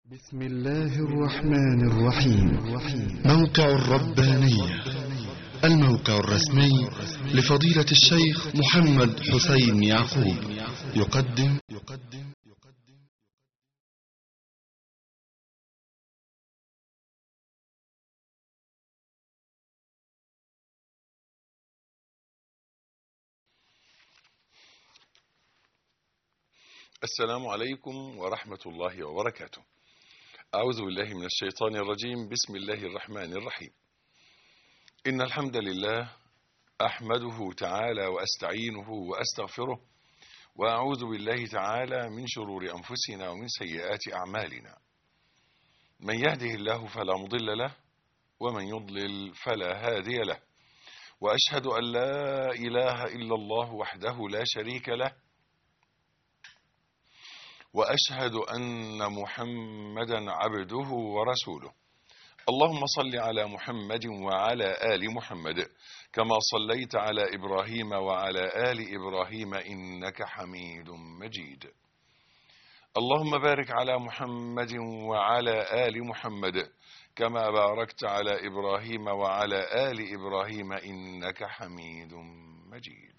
بسم الله الرحمن الرحيم موقع الربانية الموقع الرسمي لفضيلة الشيخ محمد حسين يعقوب يقدم يقدم السلام عليكم ورحمة الله وبركاته. أعوذ بالله من الشيطان الرجيم، بسم الله الرحمن الرحيم. إن الحمد لله أحمده تعالى وأستعينه وأستغفره، وأعوذ بالله تعالى من شرور أنفسنا ومن سيئات أعمالنا. من يهده الله فلا مضل له، ومن يضلل فلا هادي له. وأشهد أن لا إله إلا الله وحده لا شريك له. واشهد ان محمدا عبده ورسوله اللهم صل على محمد وعلى ال محمد كما صليت على ابراهيم وعلى ال ابراهيم انك حميد مجيد اللهم بارك على محمد وعلى ال محمد كما باركت على ابراهيم وعلى ال ابراهيم انك حميد مجيد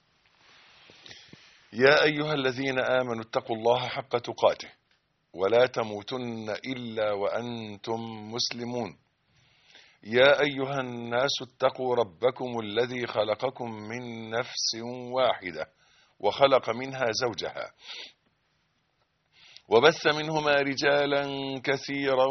يا أيها الذين آمنوا اتقوا الله حق تقاته ولا تموتن إلا وأنتم مسلمون يا أيها الناس اتقوا ربكم الذي خلقكم من نفس واحدة وخلق منها زوجها وبث منهما رجالا كثيرا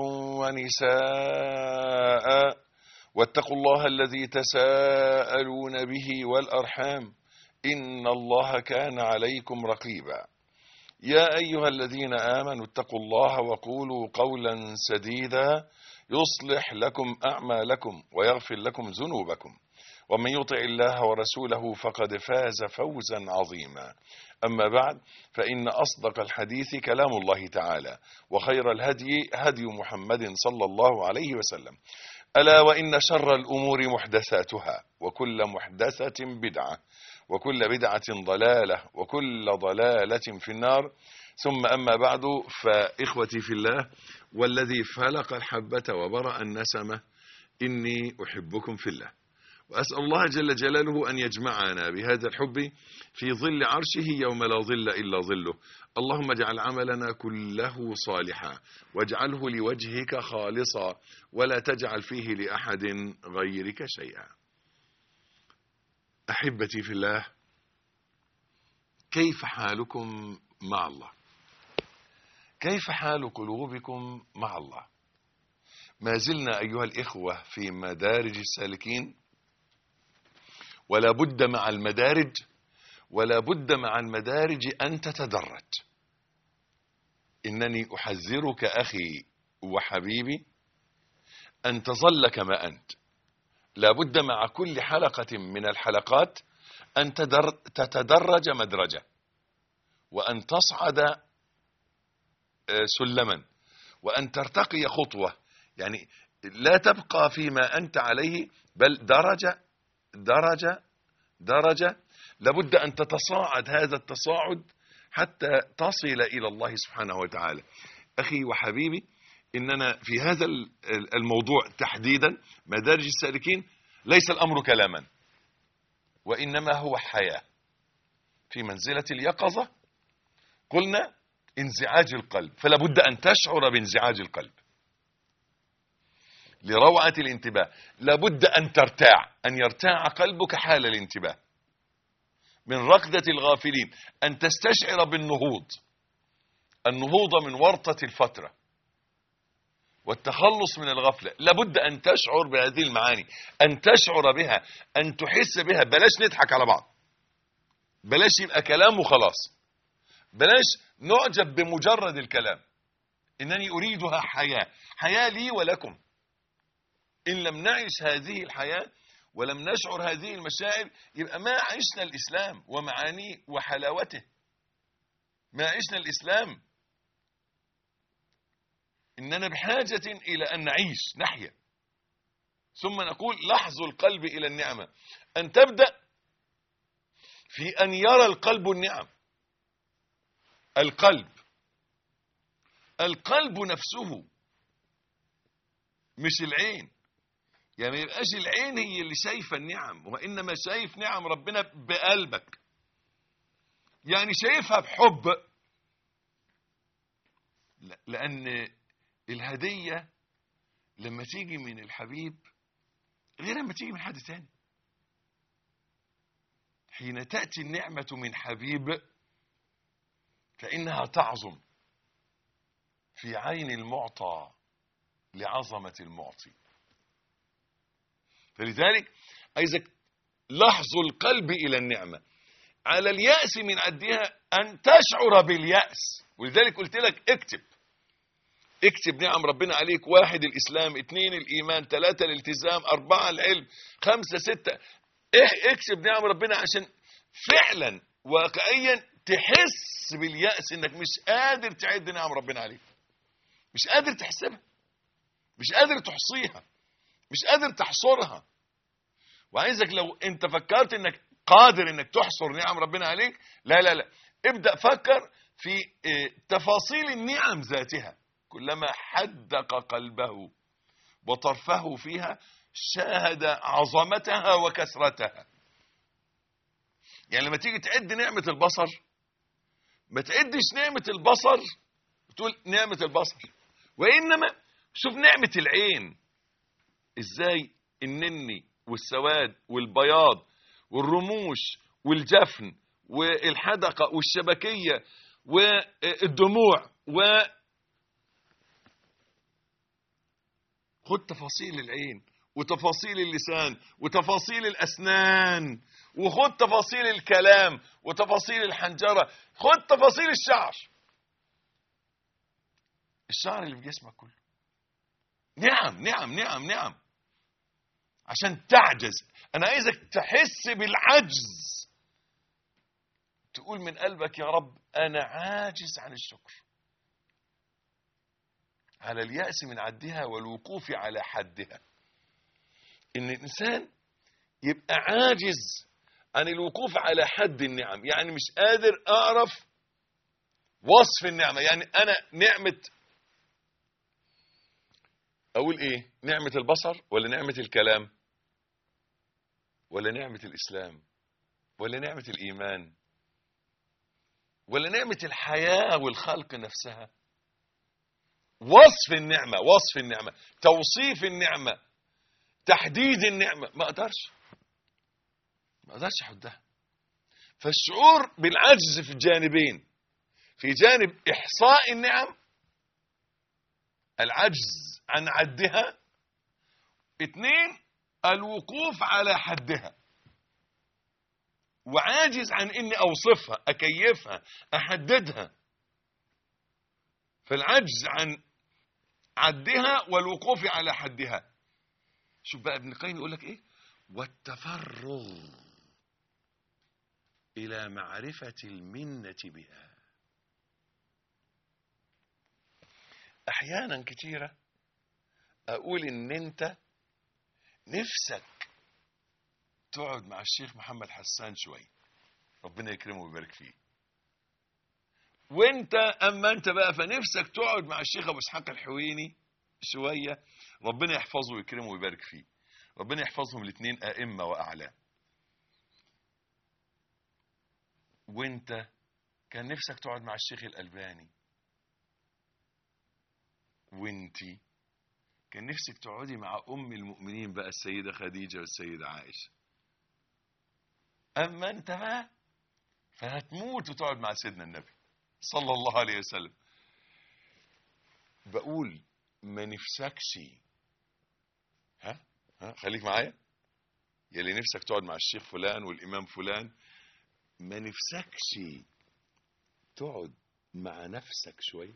ونساء واتقوا الله الذي تساءلون به والأرحام إن الله كان عليكم رقيبا يا أيها الذين آمنوا اتقوا الله وقولوا قولا سديدا يصلح لكم أعمالكم ويغفر لكم ذنوبكم ومن يطع الله ورسوله فقد فاز فوزا عظيما أما بعد فإن أصدق الحديث كلام الله تعالى وخير الهدي هدي محمد صلى الله عليه وسلم ألا وإن شر الأمور محدثاتها وكل محدثة بدعة وكل بدعة ضلالة وكل ضلالة في النار ثم أما بعد فإخوتي في الله والذي فلق الحبة وبرأ النسمة إني أحبكم في الله وأسأل الله جل جلاله أن يجمعنا بهذا الحب في ظل عرشه يوم لا ظل إلا ظله اللهم اجعل عملنا كله صالحا واجعله لوجهك خالصا ولا تجعل فيه لأحد غيرك شيئا احبتي في الله كيف حالكم مع الله كيف حال قلوبكم مع الله ما زلنا ايها الاخوه في مدارج السالكين ولا بد مع المدارج ولا بد مع المدارج ان تتدرج انني احذرك اخي وحبيبي ان تظل كما انت لابد مع كل حلقة من الحلقات أن تدر تتدرج مدرجة وأن تصعد سلما وأن ترتقي خطوة يعني لا تبقى فيما أنت عليه بل درجة درجة درجة لابد أن تتصاعد هذا التصاعد حتى تصل إلى الله سبحانه وتعالى أخي وحبيبي اننا في هذا الموضوع تحديدا مدارج السالكين ليس الامر كلاما وانما هو حياه في منزله اليقظه قلنا انزعاج القلب فلا بد ان تشعر بانزعاج القلب لروعه الانتباه لابد ان ترتاع ان يرتاع قلبك حال الانتباه من ركضه الغافلين ان تستشعر بالنهوض النهوض من ورطه الفتره والتخلص من الغفلة لابد أن تشعر بهذه المعاني أن تشعر بها أن تحس بها بلاش نضحك على بعض بلاش يبقى كلام وخلاص بلاش نعجب بمجرد الكلام إنني أريدها حياة حياة لي ولكم إن لم نعيش هذه الحياة ولم نشعر هذه المشاعر يبقى ما عشنا الإسلام ومعانيه وحلاوته ما عشنا الإسلام إننا بحاجة إلى أن نعيش نحيا ثم نقول لحظ القلب إلى النعمة أن تبدأ في أن يرى القلب النعم القلب القلب نفسه مش العين يعني ما يبقاش العين هي اللي شايفه النعم وانما شايف نعم ربنا بقلبك يعني شايفها بحب لا- لان الهديه لما تيجي من الحبيب غير لما تيجي من حد تاني حين تأتي النعمة من حبيب فإنها تعظم في عين المعطى لعظمة المعطي فلذلك عايزك لحظ القلب إلى النعمة على اليأس من عدها أن تشعر باليأس ولذلك قلت لك اكتب اكتب نعم ربنا عليك واحد الإسلام اثنين الإيمان ثلاثة الالتزام أربعة العلم خمسة ستة إيه اكتب نعم ربنا عشان فعلا واقعيا تحس باليأس انك مش قادر تعد نعم ربنا عليك مش قادر تحسبها مش قادر تحصيها مش قادر تحصرها وعايزك لو انت فكرت انك قادر انك تحصر نعم ربنا عليك لا لا لا ابدأ فكر في اه، تفاصيل النعم ذاتها كلما حدق قلبه وطرفه فيها شاهد عظمتها وكثرتها يعني لما تيجي تعد نعمة البصر ما تعدش نعمة البصر وتقول نعمة البصر وإنما شوف نعمة العين إزاي النني والسواد والبياض والرموش والجفن والحدقة والشبكية والدموع و خد تفاصيل العين وتفاصيل اللسان وتفاصيل الأسنان وخد تفاصيل الكلام وتفاصيل الحنجرة خد تفاصيل الشعر الشعر اللي في جسمك كله نعم نعم نعم نعم عشان تعجز أنا عايزك تحس بالعجز تقول من قلبك يا رب أنا عاجز عن الشكر على اليأس من عدها والوقوف على حدها إن الإنسان يبقى عاجز عن الوقوف على حد النعم يعني مش قادر أعرف وصف النعمة يعني أنا نعمة أقول إيه نعمة البصر ولا نعمة الكلام ولا نعمة الإسلام ولا نعمة الإيمان ولا نعمة الحياة والخلق نفسها وصف النعمة وصف النعمة توصيف النعمة تحديد النعمة ما أقدرش ما أقدرش أحدها فالشعور بالعجز في الجانبين في جانب إحصاء النعم العجز عن عدها اثنين الوقوف على حدها وعاجز عن اني اوصفها اكيفها احددها فالعجز عن عدها والوقوف على حدها شوف بقى ابن القيم يقول لك ايه والتفرغ الى معرفة المنة بها احيانا كتيرة اقول ان انت نفسك تقعد مع الشيخ محمد حسان شوي ربنا يكرمه ويبارك فيه وانت اما انت بقى فنفسك تقعد مع الشيخ ابو اسحاق الحويني شويه ربنا يحفظه ويكرمه ويبارك فيه ربنا يحفظهم الاثنين ائمه واعلام وانت كان نفسك تقعد مع الشيخ الالباني وانتي كان نفسك تقعدي مع ام المؤمنين بقى السيده خديجه والسيده عائشه اما انت بقى فهتموت وتقعد مع سيدنا النبي صلى الله عليه وسلم بقول ما نفسكش ها ها خليك معايا يلي نفسك تقعد مع الشيخ فلان والامام فلان ما نفسكش تقعد مع نفسك شويه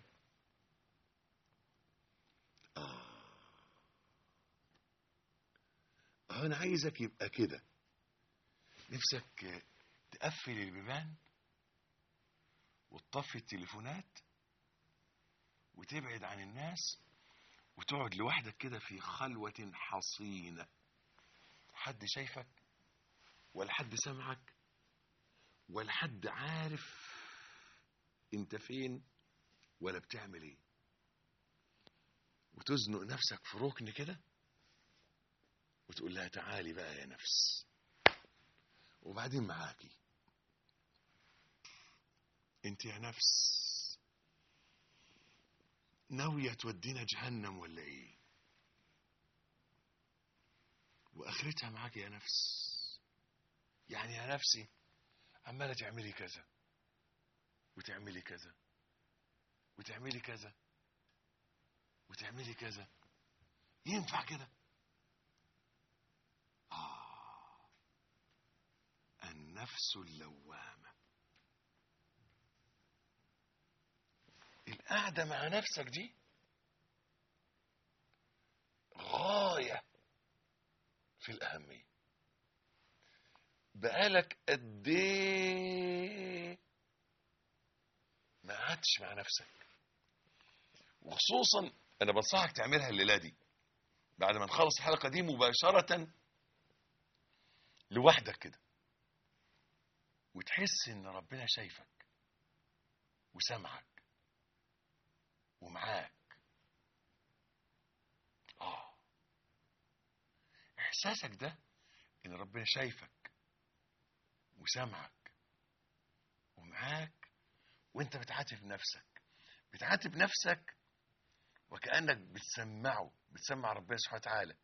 اه انا عايزك يبقى كده نفسك تقفل البيبان وتطفي التليفونات وتبعد عن الناس وتقعد لوحدك كده في خلوة حصينة حد شايفك ولا حد سمعك ولا حد عارف انت فين ولا بتعمل ايه وتزنق نفسك في ركن كده وتقول لها تعالي بقى يا نفس وبعدين معاكي انت يا نفس ناوية تودينا جهنم ولا ايه واخرتها معاك يا نفس يعني يا نفسي عمالة تعملي كذا وتعملي كذا وتعملي كذا وتعملي كذا ينفع كده آه النفس اللوامة القعدة مع نفسك دي غاية في الأهمية بقالك قد ايه ما قعدتش مع نفسك وخصوصا انا بنصحك تعملها الليله دي بعد ما نخلص الحلقه دي مباشره لوحدك كده وتحس ان ربنا شايفك وسامعك ومعاك اه احساسك ده ان ربنا شايفك وسامعك ومعاك وانت بتعاتب نفسك بتعاتب نفسك وكأنك بتسمعه بتسمع ربنا سبحانه وتعالى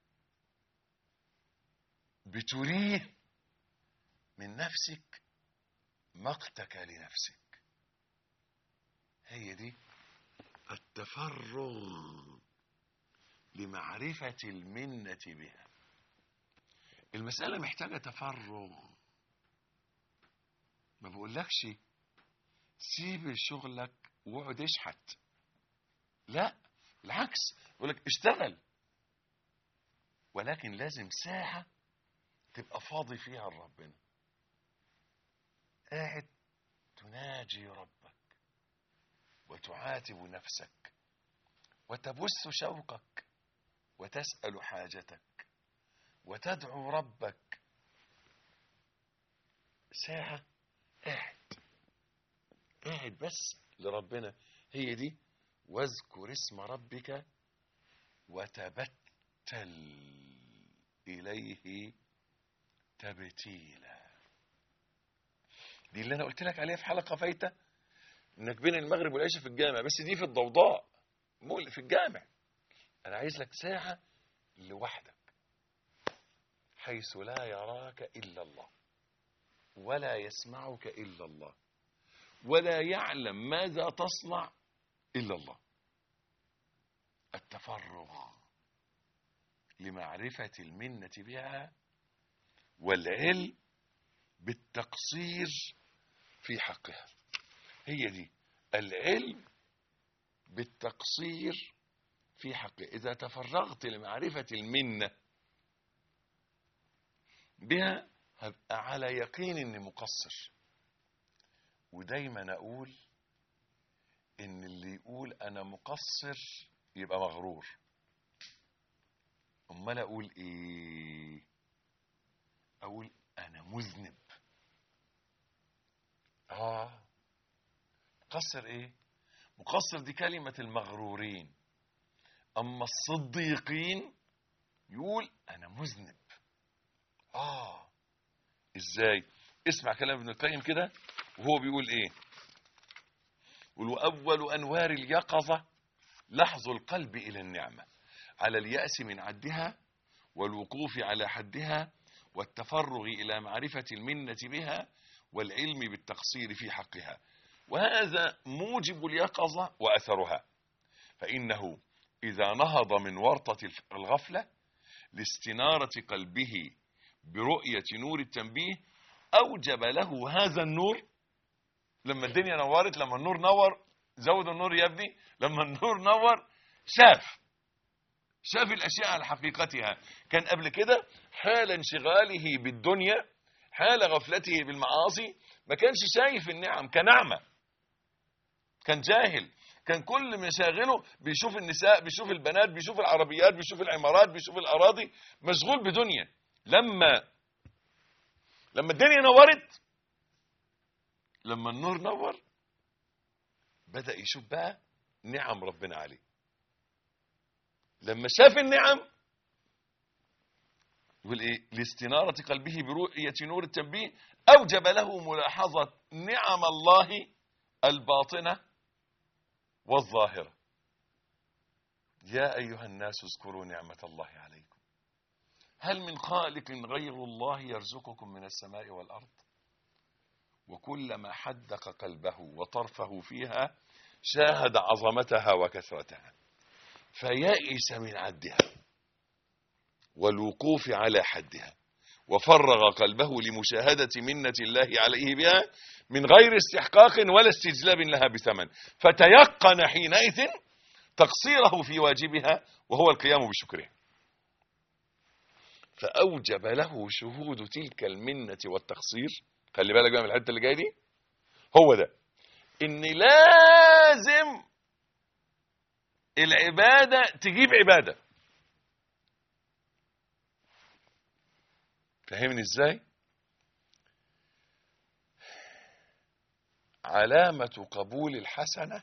بتريه من نفسك مقتك لنفسك هي دي التفرغ لمعرفة المنة بها المسألة محتاجة تفرغ ما بقولكش سيب شغلك واقعد اشحت لا بالعكس بقولك اشتغل ولكن لازم ساعة تبقى فاضي فيها لربنا قاعد تناجي ربك وتعاتب نفسك وتبث شوقك وتسأل حاجتك وتدعو ربك ساعة قاعد قاعد بس لربنا هي دي واذكر اسم ربك وتبتل إليه تبتيلا دي اللي أنا قلت لك عليها في حلقة فايتة إنك بين المغرب والعشاء في الجامع بس دي في الضوضاء مو في الجامع أنا عايز لك ساعة لوحدك حيث لا يراك إلا الله ولا يسمعك إلا الله ولا يعلم ماذا تصنع إلا الله التفرغ لمعرفة المنة بها والعلم بالتقصير في حقها هي دي العلم بالتقصير في حقها إذا تفرغت لمعرفة المنة بها هبقى على يقين اني مقصر ودايما اقول ان اللي يقول انا مقصر يبقى مغرور امال اقول ايه اقول انا مذنب اه مقصر ايه مقصر دي كلمة المغرورين اما الصديقين يقول انا مذنب اه ازاي اسمع كلام ابن القيم كده وهو بيقول ايه يقول واول انوار اليقظه لحظ القلب الى النعمه على الياس من عدها والوقوف على حدها والتفرغ الى معرفه المنه بها والعلم بالتقصير في حقها وهذا موجب اليقظه واثرها فانه اذا نهض من ورطه الغفله لاستناره قلبه برؤية نور التنبيه أوجب له هذا النور لما الدنيا نورت لما النور نور زود النور يا ابني لما النور نور شاف شاف الأشياء على حقيقتها كان قبل كده حال انشغاله بالدنيا حال غفلته بالمعاصي ما كانش شايف النعم كنعمة كان جاهل كان كل مشاغله بيشوف النساء بيشوف البنات بيشوف العربيات بيشوف العمارات بيشوف الأراضي مشغول بدنيا لما لما الدنيا نورت لما النور نور بدأ يشوف بقى نعم ربنا عليه لما شاف النعم يقول ايه لاستنارة قلبه برؤية نور التنبيه أوجب له ملاحظة نعم الله الباطنة والظاهرة يا أيها الناس اذكروا نعمة الله عليكم هل من خالق غير الله يرزقكم من السماء والأرض وكلما حدق قلبه وطرفه فيها شاهد عظمتها وكثرتها فيئس من عدها والوقوف على حدها وفرغ قلبه لمشاهدة منة الله عليه بها من غير استحقاق ولا استجلاب لها بثمن فتيقن حينئذ تقصيره في واجبها وهو القيام بشكرها فأوجب له شهود تلك المنة والتقصير خلي بالك بقى من الحتة اللي جاية دي هو ده ان لازم العبادة تجيب عبادة فهمني ازاي علامة قبول الحسنة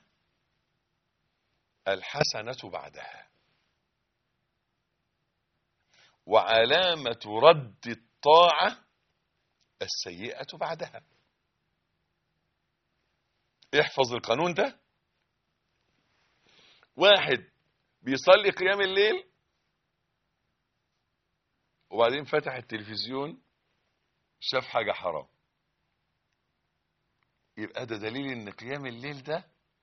الحسنة بعدها وعلامة رد الطاعة السيئة بعدها احفظ القانون ده واحد بيصلي قيام الليل وبعدين فتح التلفزيون شاف حاجة حرام يبقى ده دليل ان قيام الليل ده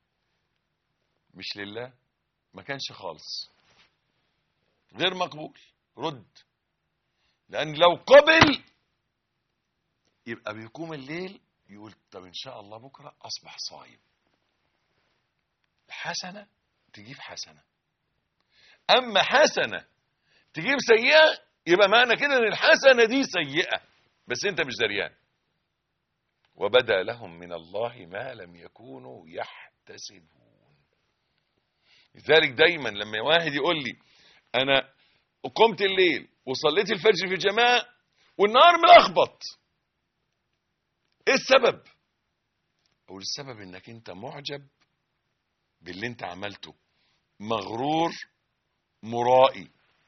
مش لله ما كانش خالص غير مقبول رد لان لو قبل يبقى بيقوم الليل يقول طب ان شاء الله بكره اصبح صايم حسنه تجيب حسنه اما حسنه تجيب سيئه يبقى معنى كده ان الحسنه دي سيئه بس انت مش دريان وبدا لهم من الله ما لم يكونوا يحتسبون لذلك دايما لما واحد يقول لي انا قمت الليل وصليت الفجر في جماعه والنهار ملخبط ايه السبب اقول السبب انك انت معجب باللي انت عملته مغرور مرائي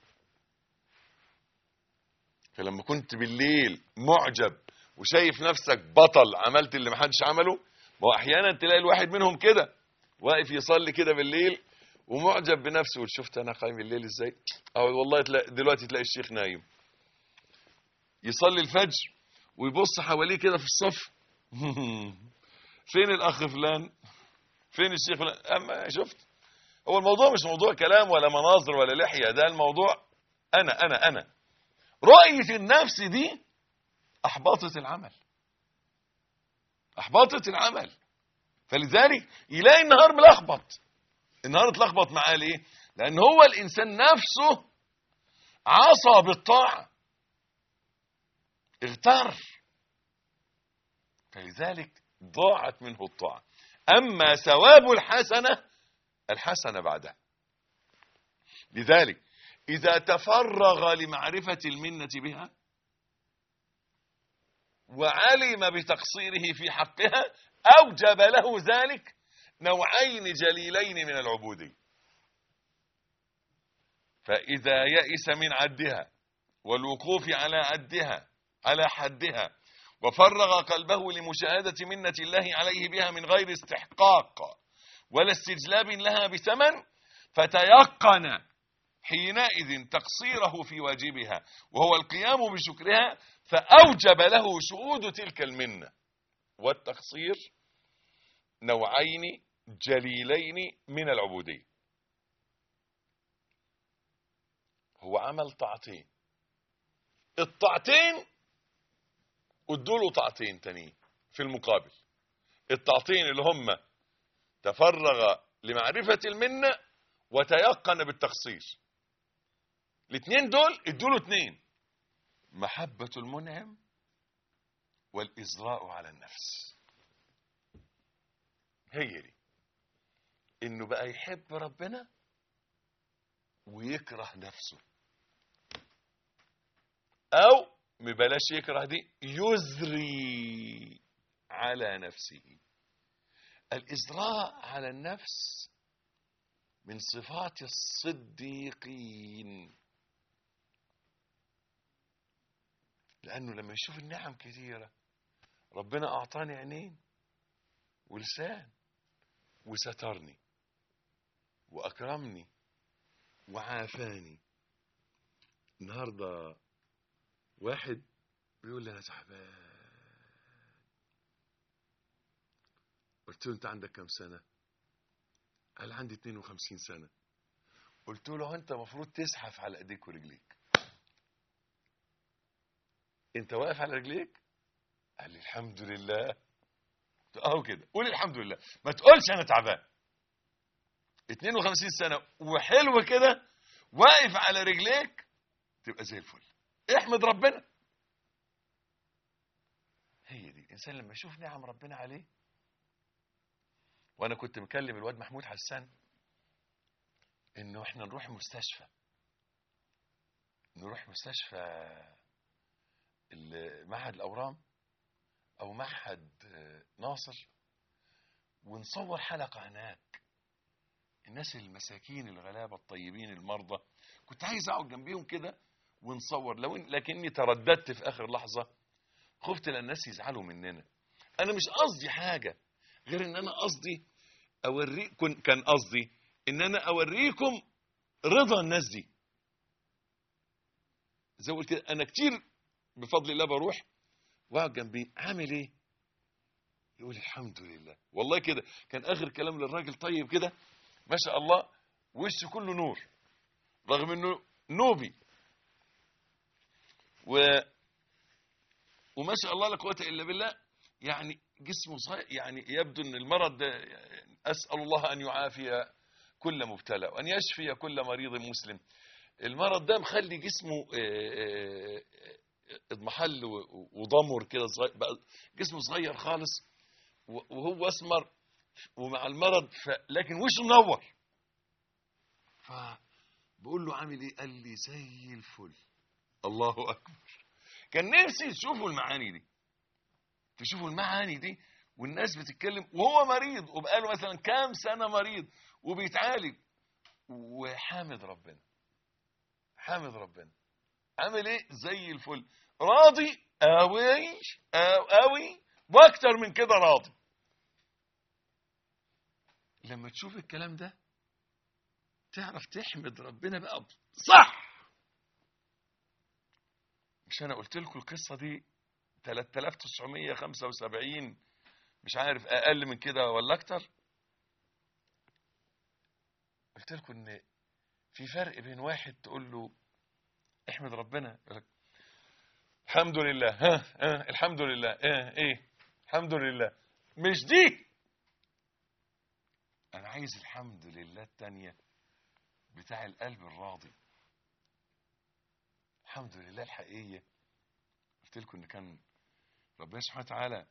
فلما كنت بالليل معجب وشايف نفسك بطل عملت اللي محدش عمله ما هو احيانا تلاقي الواحد منهم كده واقف يصلي كده بالليل ومعجب بنفسه يقول شفت انا قايم الليل ازاي او والله تلاقي دلوقتي تلاقي الشيخ نايم يصلي الفجر ويبص حواليه كده في الصف فين الاخ فلان فين الشيخ فلان اما شفت هو الموضوع مش موضوع كلام ولا مناظر ولا لحيه ده الموضوع انا انا انا رؤيه النفس دي احبطت العمل احبطت العمل فلذلك يلاقي النهار ملخبط النهار اتلخبط معاه ليه لان هو الانسان نفسه عصى بالطاعه اغتر فلذلك ضاعت منه الطاعة أما ثواب الحسنة الحسنة بعدها لذلك إذا تفرغ لمعرفة المنة بها وعلم بتقصيره في حقها أوجب له ذلك نوعين جليلين من العبودية فإذا يئس من عدها والوقوف على عدها على حدها وفرغ قلبه لمشاهدة منة الله عليه بها من غير استحقاق ولا استجلاب لها بثمن فتيقن حينئذ تقصيره في واجبها وهو القيام بشكرها فأوجب له شهود تلك المنة والتقصير نوعين جليلين من العبودية هو عمل طاعتين الطاعتين ادوا له طاعتين تانيين في المقابل الطاعتين اللي هم تفرغ لمعرفة المنة وتيقن بالتقصير الاثنين دول ادوا له اثنين محبة المنعم والإزراء على النفس هي دي انه بقى يحب ربنا ويكره نفسه او مبلاش يكره دي يزري على نفسه الإزراء على النفس من صفات الصديقين لأنه لما يشوف النعم كثيرة ربنا أعطاني عينين ولسان وسترني وأكرمني وعافاني النهاردة واحد بيقول لي أنا تعبان قلت له أنت عندك كم سنة؟ قال عندي 52 سنة قلت له أنت المفروض تزحف على إيديك ورجليك أنت واقف على رجليك؟ قال لي الحمد لله قلت له أهو كده قول الحمد لله ما تقولش أنا تعبان 52 سنة وحلو كده واقف على رجليك تبقى زي الفل احمد ربنا هي دي الانسان لما يشوف نعم ربنا عليه وانا كنت مكلم الواد محمود حسان انه احنا نروح مستشفى نروح مستشفى ال- معهد الاورام او معهد آه، ناصر ونصور حلقه هناك الناس المساكين الغلابه الطيبين المرضى كنت عايز اقعد جنبيهم كده ونصور لو إن لكني ترددت في اخر لحظه خفت لان الناس يزعلوا مننا انا مش قصدي حاجه غير ان انا قصدي اوريكم كان قصدي ان انا اوريكم رضا الناس دي زي ما قلت كده، انا كتير بفضل الله بروح واقعد جنبي عامل ايه يقول الحمد لله والله كده كان اخر كلام للراجل طيب كده ما شاء الله وشه كله نور رغم انه نوبي و وما شاء الله لا قوه الا بالله يعني جسمه صغير يعني يبدو ان المرض ده اسال الله ان يعافي كل مبتلى وان يشفي كل مريض مسلم المرض ده مخلي جسمه آه، آه، آه، اضمحل و- وضمر كده صغير بقى جسمه صغير خالص و- وهو اسمر ومع المرض ف... لكن وشه منور فبقول له عامل ايه قال لي زي الفل الله اكبر كان نفسي تشوفوا المعاني دي تشوفوا المعاني دي والناس بتتكلم وهو مريض وبقاله مثلا كام سنه مريض وبيتعالج وحامد ربنا حامد ربنا عامل ايه زي الفل راضي قوي قوي واكتر من كده راضي لما تشوف الكلام ده تعرف تحمد ربنا بقى صح مش انا قلت لكم القصه دي 3975 مش عارف اقل من كده ولا اكتر قلت لكم ان في فرق بين واحد تقول له احمد ربنا يقول لك الحمد لله ها, ها الحمد لله اه ايه الحمد لله مش دي انا عايز الحمد لله التانية بتاع القلب الراضي الحمد لله الحقيقية قلت لكم ان كان ربنا سبحانه وتعالى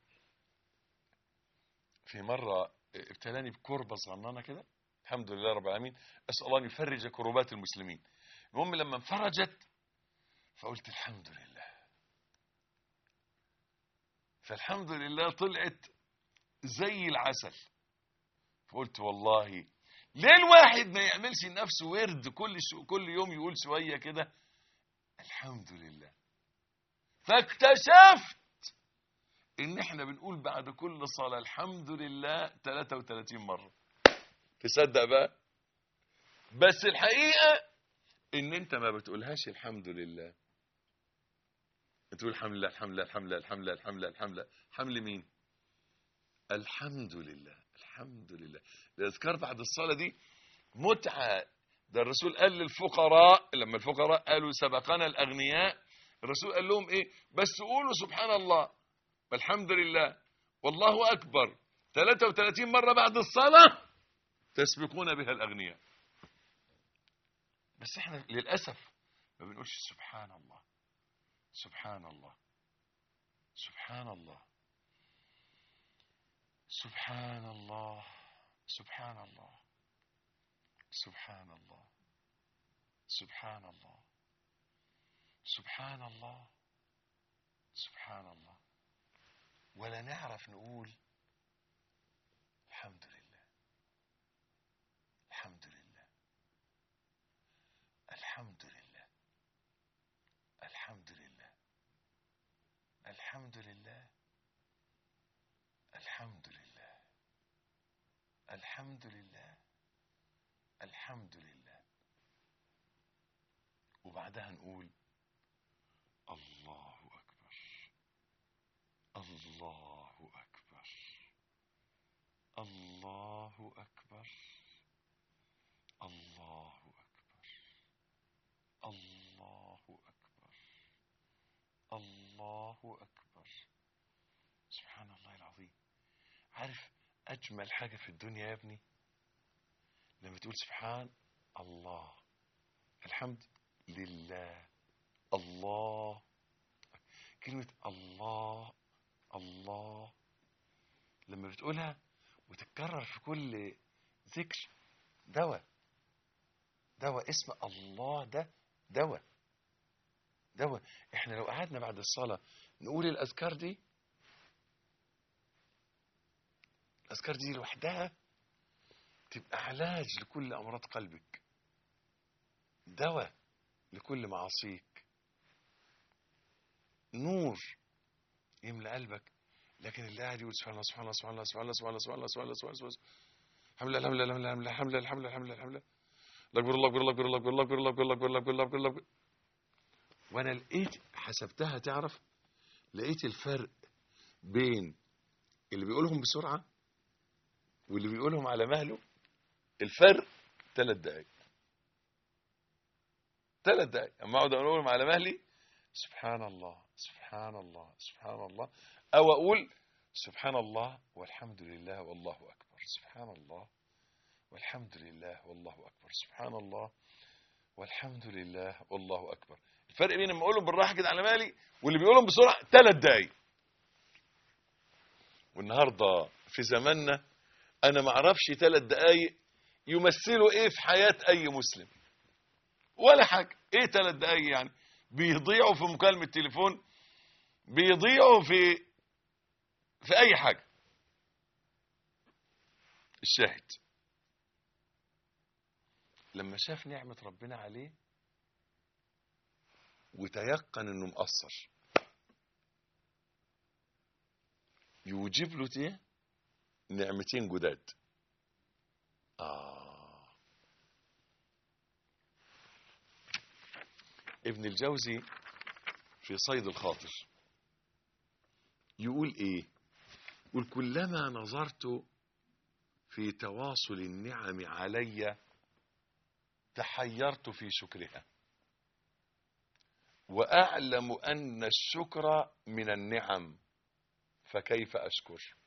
في مرة ابتلاني بكربة صغننة كده الحمد لله رب العالمين اسال الله ان يفرج كربات المسلمين المهم لما انفرجت فقلت الحمد لله فالحمد لله طلعت زي العسل فقلت والله ليه الواحد ما يعملش لنفسه ورد كل شو كل يوم يقول شويه كده الحمد لله فاكتشفت ان احنا بنقول بعد كل صلاه الحمد لله 33 مره تصدق بقى بس الحقيقه ان انت ما بتقولهاش الحمد لله تقول الحمد لله الحمد لله الحمد لله الحمد لله الحمد لله الحمد لله حمل مين الحمد لله الحمد لله الاذكار بعد الصلاه دي متعه ده الرسول قال للفقراء لما الفقراء قالوا سبقنا الاغنياء الرسول قال لهم ايه بس قولوا سبحان الله والحمد لله والله اكبر 33 مره بعد الصلاه تسبقون بها الاغنياء بس احنا للاسف ما بنقولش سبحان الله سبحان الله سبحان الله سبحان الله سبحان الله سبحان الله سبحان الله سبحان الله سبحان الله ولا نعرف نقول الحمد لله الحمد لله الحمد لله الحمد لله الحمد لله الحمد لله الحمد لله الحمد لله وبعدها نقول الله أكبر الله أكبر الله أكبر الله أكبر الله أكبر الله أكبر سبحان الله العظيم عارف أجمل حاجة في الدنيا يا ابني لما تقول سبحان الله الحمد لله الله كلمة الله الله لما بتقولها وتتكرر في كل ذكر دواء دواء اسم الله ده دواء دواء احنا لو قعدنا بعد الصلاة نقول الأذكار دي الأذكار دي لوحدها تبقى علاج لكل أمراض قلبك دواء لكل معاصيك نور يملى قلبك لكن اللي قاعد يقول سبحان الله سبحان الله سبحان الله سبحان الله سبحان الله سبحان الله سبحان الله سبحان الله سبحان الله الحمد لله الحمد لله الحمد لله الحمد لله الحمد لله الحمد لله الحمد لله الله اكبر الله اكبر الله اكبر الله اكبر الله اكبر الله اكبر الله اكبر الله اكبر وانا لقيت حسبتها تعرف لقيت الفرق بين اللي بيقولهم بسرعه واللي بيقولهم على مهله الفرق ثلاث دقايق ثلاث دقايق اما اقعد اقولهم على مهلي سبحان الله سبحان الله سبحان الله او اقول سبحان الله والحمد لله والله اكبر سبحان الله والحمد لله والله اكبر سبحان الله والحمد لله والله اكبر الفرق بين لما اقولهم بالراحه كده على مالي واللي بيقولهم بسرعه ثلاث دقايق والنهارده في زماننا انا ما اعرفش ثلاث دقايق يمثلوا ايه في حياه اي مسلم ولا حاجه ايه ثلاث دقايق يعني بيضيعوا في مكالمه تليفون بيضيعوا في في اي حاجه الشاهد لما شاف نعمه ربنا عليه وتيقن انه مقصر يوجب له ايه نعمتين جداد آه. ابن الجوزي في صيد الخاطر يقول ايه يقول كلما نظرت في تواصل النعم علي تحيرت في شكرها واعلم ان الشكر من النعم فكيف اشكر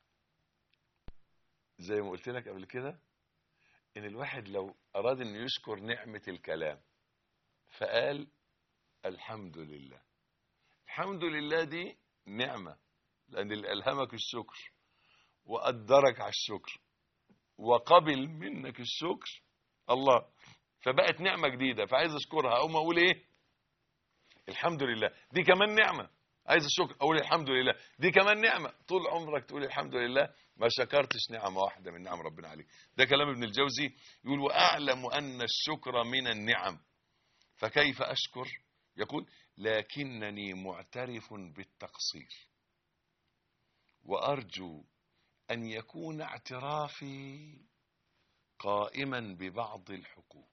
زي ما قلت لك قبل كده ان الواحد لو اراد انه يشكر نعمة الكلام فقال الحمد لله الحمد لله دي نعمة لان اللي الهمك الشكر وقدرك على الشكر وقبل منك الشكر الله فبقت نعمة جديدة فعايز اشكرها اقوم اقول ايه الحمد لله دي كمان نعمة عايز الشكر اقول الحمد لله دي كمان نعمة طول عمرك تقول الحمد لله ما شكرتش نعمة واحدة من نعم ربنا عليك ده كلام ابن الجوزي يقول واعلم ان الشكر من النعم فكيف اشكر يقول لكنني معترف بالتقصير وارجو ان يكون اعترافي قائما ببعض الحقوق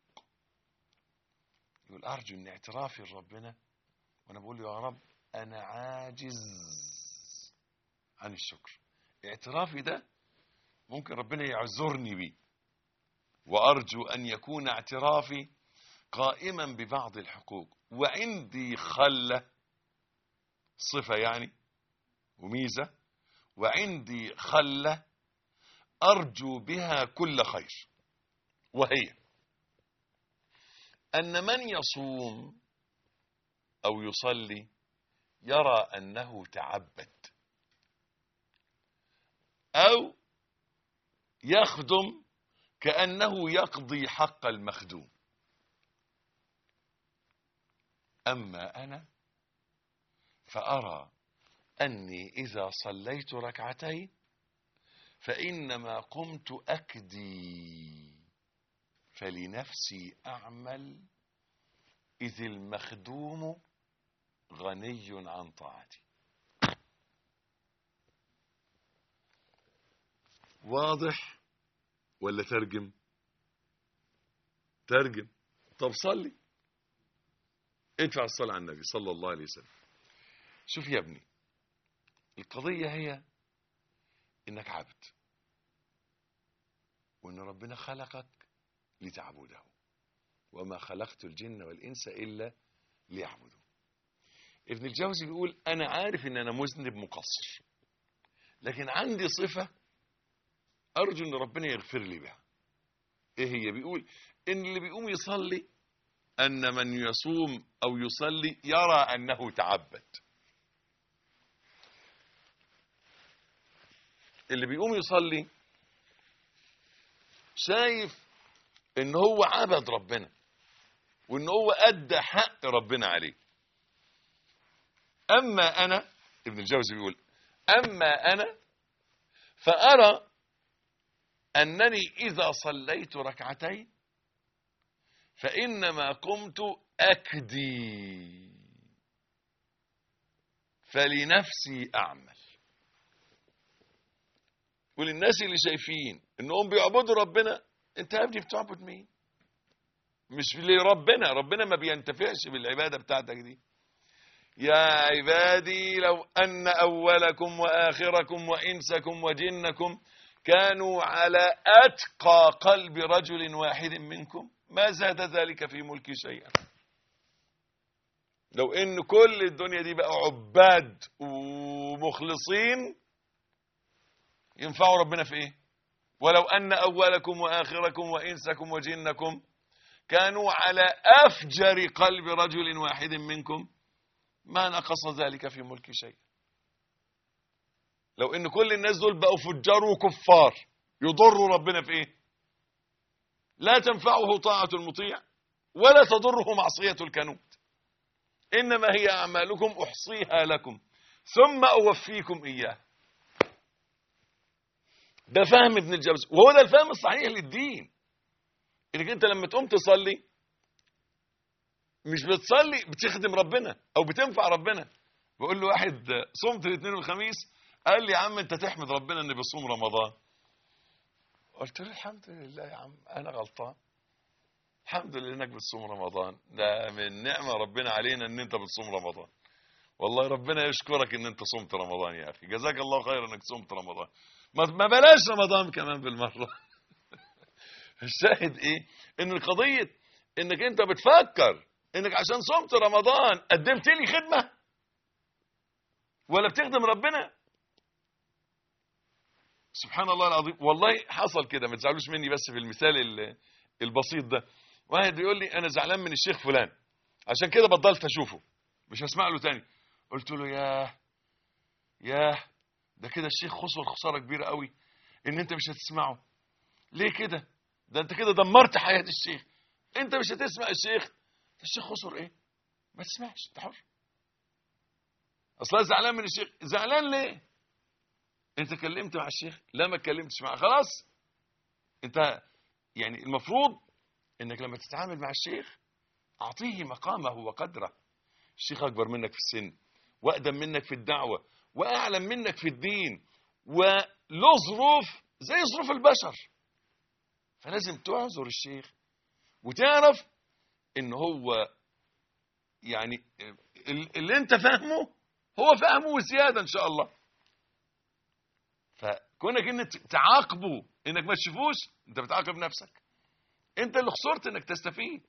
يقول ارجو ان اعترافي لربنا وانا بقول له يا رب انا عاجز عن الشكر اعترافي ده ممكن ربنا يعذرني بيه وارجو ان يكون اعترافي قائما ببعض الحقوق وعندي خله صفه يعني وميزه وعندي خله ارجو بها كل خير وهي ان من يصوم او يصلي يرى انه تعبد او يخدم كانه يقضي حق المخدوم اما انا فارى اني اذا صليت ركعتين فانما قمت اكدي فلنفسي اعمل إذ المخدوم غني عن طاعتي واضح ولا ترجم ترجم طب صلي ادفع الصلاة على النبي صلى الله عليه وسلم شوف يا ابني القضية هي انك عبد وان ربنا خلقك لتعبده وما خلقت الجن والانس الا ليعبدون ابن الجوزي بيقول انا عارف ان انا مذنب مقصر لكن عندي صفة ارجو ان ربنا يغفر لي بها ايه هي بيقول ان اللي بيقوم يصلي ان من يصوم او يصلي يرى انه تعبد اللي بيقوم يصلي شايف ان هو عبد ربنا وان هو ادى حق ربنا عليه اما انا ابن الجوزي بيقول اما انا فارى انني اذا صليت ركعتين فانما قمت اكدي فلنفسي اعمل وللناس اللي شايفين انهم بيعبدوا ربنا انت يا ابني بتعبد مين مش لربنا ربنا ما بينتفعش بالعباده بتاعتك دي يا عبادي لو ان اولكم واخركم وانسكم وجنكم كانوا على اتقى قلب رجل واحد منكم ما زاد ذلك في ملكي شيئا لو ان كل الدنيا دي بقى عباد ومخلصين ينفعوا ربنا في ايه ولو ان اولكم واخركم وانسكم وجنكم كانوا على افجر قلب رجل واحد منكم ما نقص ذلك في ملك شيء لو ان كل الناس دول بقوا فجار وكفار يضروا ربنا في ايه لا تنفعه طاعة المطيع ولا تضره معصية الكنود انما هي اعمالكم احصيها لكم ثم اوفيكم اياها ده فهم ابن الجوزي وهو ده الفهم الصحيح للدين انك انت لما تقوم تصلي مش بتصلي بتخدم ربنا او بتنفع ربنا بقول له واحد صمت الاثنين والخميس قال لي يا عم انت تحمد ربنا اني بصوم رمضان قلت له الحمد لله يا عم انا غلطان الحمد لله انك بتصوم رمضان ده من نعمه ربنا علينا ان انت بتصوم رمضان والله ربنا يشكرك ان انت صمت رمضان يا اخي جزاك الله خير انك صمت رمضان ما ما بلاش رمضان كمان بالمره الشاهد ايه ان القضيه انك انت بتفكر انك عشان صمت رمضان قدمت لي خدمه ولا بتخدم ربنا سبحان الله العظيم والله حصل كده ما تزعلوش مني بس في المثال ال- البسيط ده واحد بيقول لي انا زعلان من الشيخ فلان عشان كده بطلت اشوفه مش هسمع له تاني قلت له ياه ياه ده كده الشيخ خسر خساره كبيره قوي ان انت مش هتسمعه ليه كده ده انت كده دمرت حياه الشيخ انت مش هتسمع الشيخ الشيخ خسر ايه ما تسمعش انت حر اصلا زعلان من الشيخ زعلان ليه انت كلمت مع الشيخ لا ما اتكلمتش معاه خلاص انت يعني المفروض انك لما تتعامل مع الشيخ اعطيه مقامه وقدره الشيخ اكبر منك في السن واقدم منك في الدعوه واعلم منك في الدين وله ظروف زي ظروف البشر فلازم تعذر الشيخ وتعرف ان هو يعني اللي انت فاهمه هو فاهمه وزياده ان شاء الله فكونك انك تعاقبه انك ما تشوفوش انت بتعاقب نفسك انت اللي خسرت انك تستفيد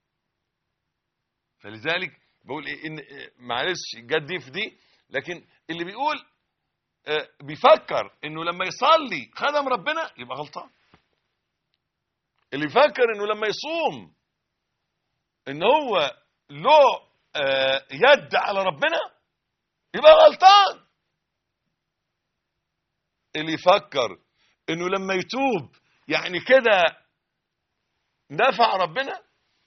فلذلك بقول ايه ان إيه، معلش جت دي في دي لكن اللي بيقول آه، بيفكر انه لما يصلي خدم ربنا يبقى غلطان اللي يفكر انه لما يصوم ان هو له آه، يد على ربنا يبقى غلطان اللي يفكر انه لما يتوب يعني كده نفع ربنا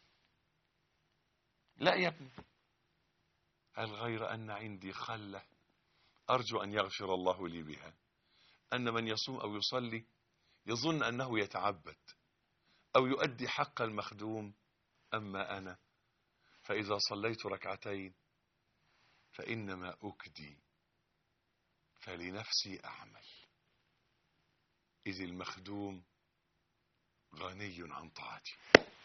لا يا ابني قال غير ان عندي خله ارجو ان يغفر الله لي بها ان من يصوم او يصلي يظن انه يتعبد او يؤدي حق المخدوم اما انا فإذا صليت ركعتين فإنما أكدي فلنفسي أعمل إذ المخدوم غني عن طاعتي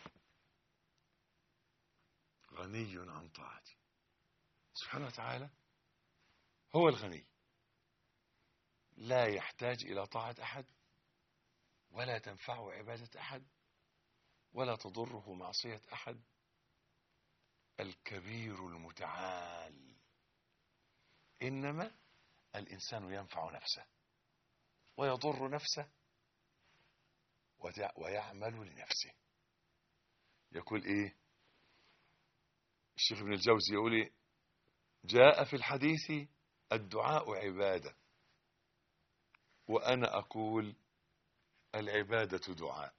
غني عن طاعتي سبحانه وتعالى هو الغني لا يحتاج إلى طاعة أحد ولا تنفعه عبادة أحد ولا تضره معصية أحد الكبير المتعال إنما الإنسان ينفع نفسه ويضر نفسه ويعمل لنفسه يقول إيه الشيخ ابن الجوزي يقول إيه جاء في الحديث الدعاء عبادة وأنا أقول العبادة دعاء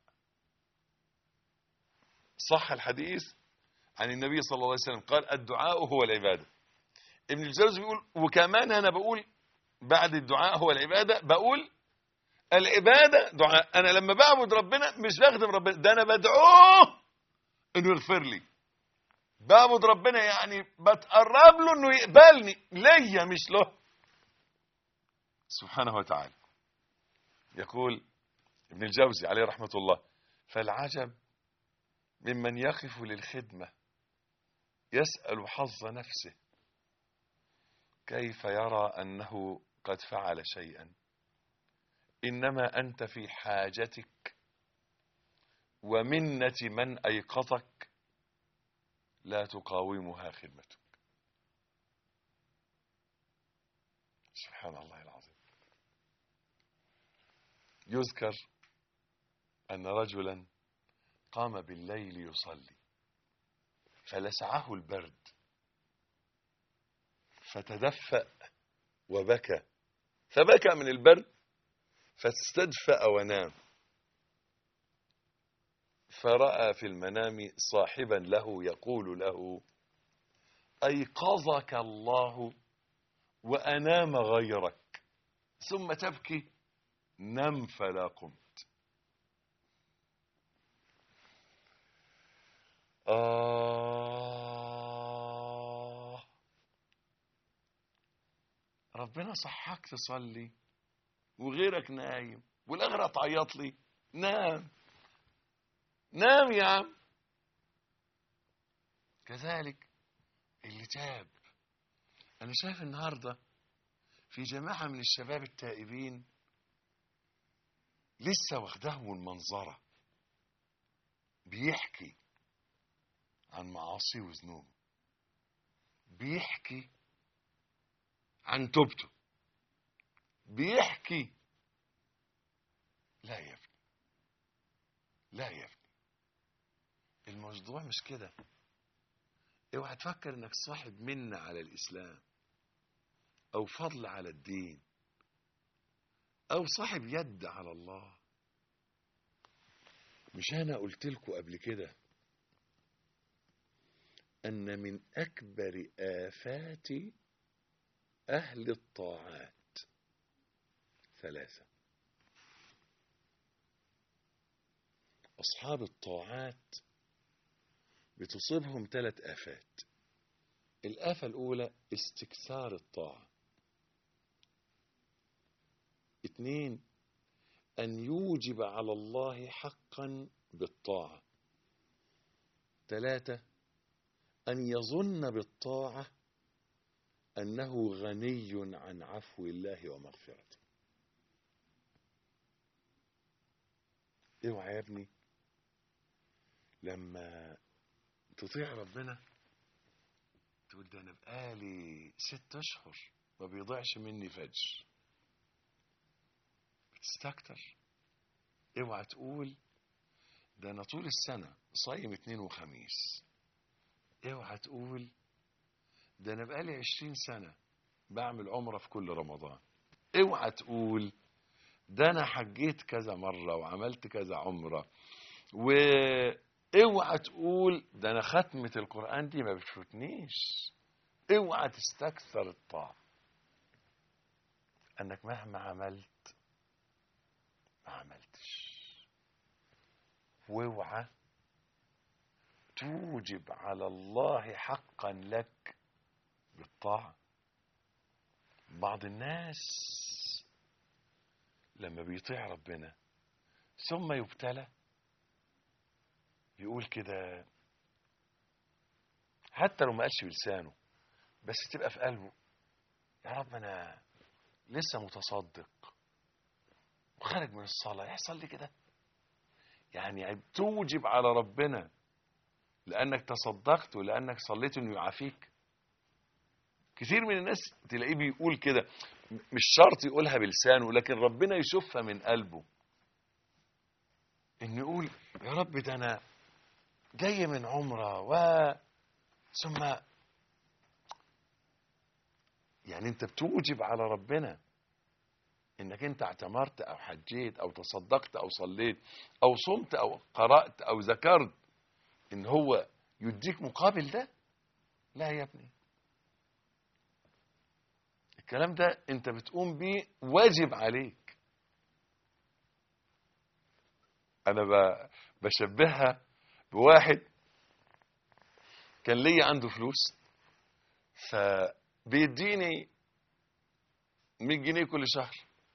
صح الحديث عن النبي صلى الله عليه وسلم قال الدعاء هو العبادة ابن الجوزي بيقول وكمان أنا بقول بعد الدعاء هو العبادة بقول العبادة دعاء أنا لما بعبد ربنا مش بخدم ربنا ده أنا بدعوه إنه يغفر لي بعبد ربنا يعني بتقرب له إنه يقبلني ليا مش له سبحانه وتعالى يقول ابن الجوزي عليه رحمة الله فالعجب ممن يقف للخدمة يسأل حظ نفسه كيف يرى أنه قد فعل شيئا إنما أنت في حاجتك ومنة من أيقظك لا تقاومها خدمتك سبحان الله العظيم يذكر أن رجلا قام بالليل يصلي فلسعه البرد فتدفأ وبكى فبكى من البرد فاستدفأ ونام فرأى في المنام صاحبا له يقول له أيقظك الله وأنام غيرك ثم تبكي نم فلا قمت آه ربنا صحاك تصلي وغيرك نايم والآخرة تعيط لي نام نام يا عم كذلك اللي تاب أنا شايف النهاردة في جماعة من الشباب التائبين لسه واخدهم المنظرة بيحكي عن معاصيه وذنوبه بيحكي عن توبته بيحكي لا يا ابني لا يا ابني الموضوع مش كده اوعى تفكر انك صاحب منة على الاسلام او فضل على الدين او صاحب يد على الله مش انا قلت لكم قبل كده ان من اكبر افات اهل الطاعات ثلاثه اصحاب الطاعات بتصيبهم ثلاث آفات الآفة الأولى استكثار الطاعة اثنين أن يوجب على الله حقا بالطاعة ثلاثة أن يظن بالطاعة أنه غني عن عفو الله ومغفرته اوعى يا ابني لما تطيع ربنا تقول ده انا بقالي ست اشهر ما بيضيعش مني فجر بتستكتر اوعى تقول ده انا طول السنة صايم اتنين وخميس اوعى تقول ده انا بقالي عشرين سنة بعمل عمرة في كل رمضان اوعى تقول ده انا حجيت كذا مرة وعملت كذا عمرة و اوعى تقول ده انا ختمة القرآن دي ما بتفوتنيش اوعى تستكثر الطاعة انك مهما عملت ما عملتش واوعى توجب على الله حقا لك بالطاعة بعض الناس لما بيطيع ربنا ثم يبتلى يقول كده حتى لو ما قالش بلسانه بس تبقى في قلبه يا رب انا لسه متصدق وخارج من الصلاة يحصل لي كده يعني توجب على ربنا لأنك تصدقت ولأنك صليت إنه يعافيك كثير من الناس تلاقيه بيقول كده مش شرط يقولها بلسانه لكن ربنا يشوفها من قلبه إنه يقول يا رب ده أنا جاي من عمرة و ثم يعني أنت بتوجب على ربنا انك انت اعتمرت او حجيت او تصدقت او صليت او صمت او قرأت او ذكرت ان هو يديك مقابل ده لا يا ابني الكلام ده انت بتقوم بيه واجب عليك انا ب- بشبهها بواحد كان ليا عنده فلوس فبيديني 100 جنيه كل شهر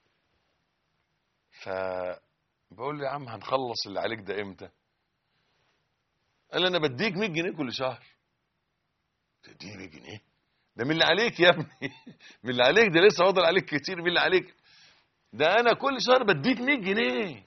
فبقول له يا عم هنخلص اللي عليك ده امتى قال لي انا بديك 100 جنيه كل شهر تديني 100 جنيه ده من اللي عليك يا ابني من اللي عليك ده لسه فاضل عليك كتير من اللي عليك ده انا كل شهر بديك 100 جنيه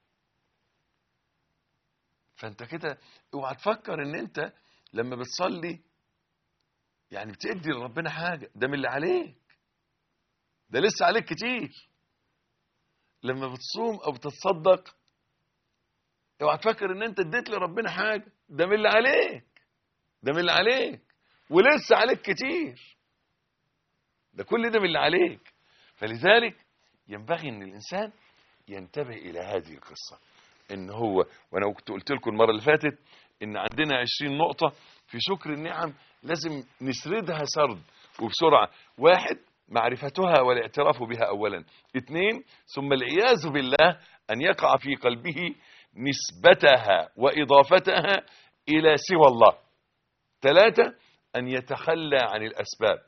فانت كده اوعى تفكر ان انت لما بتصلي يعني بتدي لربنا حاجه ده من اللي عليك ده لسه عليك كتير لما بتصوم او بتتصدق اوعى تفكر ان انت اديت لربنا حاجه ده من اللي عليك ده من اللي عليك ولسه عليك كتير ده كل ده من اللي عليك فلذلك ينبغي ان الانسان ينتبه الى هذه القصه ان هو وانا كنت قلت لكم المره اللي فاتت ان عندنا 20 نقطه في شكر النعم لازم نسردها سرد وبسرعه واحد معرفتها والاعتراف بها اولا اثنين ثم العياذ بالله ان يقع في قلبه نسبتها واضافتها الى سوى الله ثلاثه ان يتخلى عن الاسباب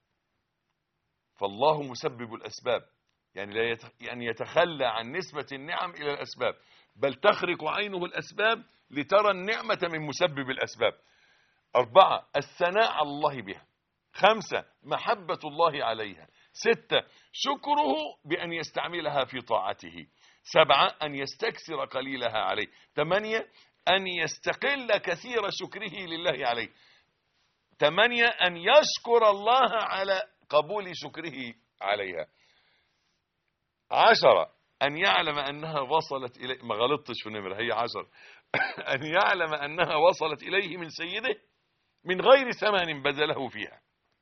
فالله مسبب الاسباب يعني لا يت... يعني يتخلى عن نسبه النعم الى الاسباب بل تخرق عينه الاسباب لترى النعمه من مسبب الاسباب اربعه الثناء على الله بها خمسة محبة الله عليها ستة شكره بأن يستعملها في طاعته سبعة أن يستكثر قليلها عليه ثمانية أن يستقل كثير شكره لله عليه ثمانية أن يشكر الله على قبول شكره عليها عشرة أن يعلم أنها وصلت إليه ما غلطتش في النمرة هي عشر أن يعلم أنها وصلت إليه من سيده من غير ثمن بذله فيها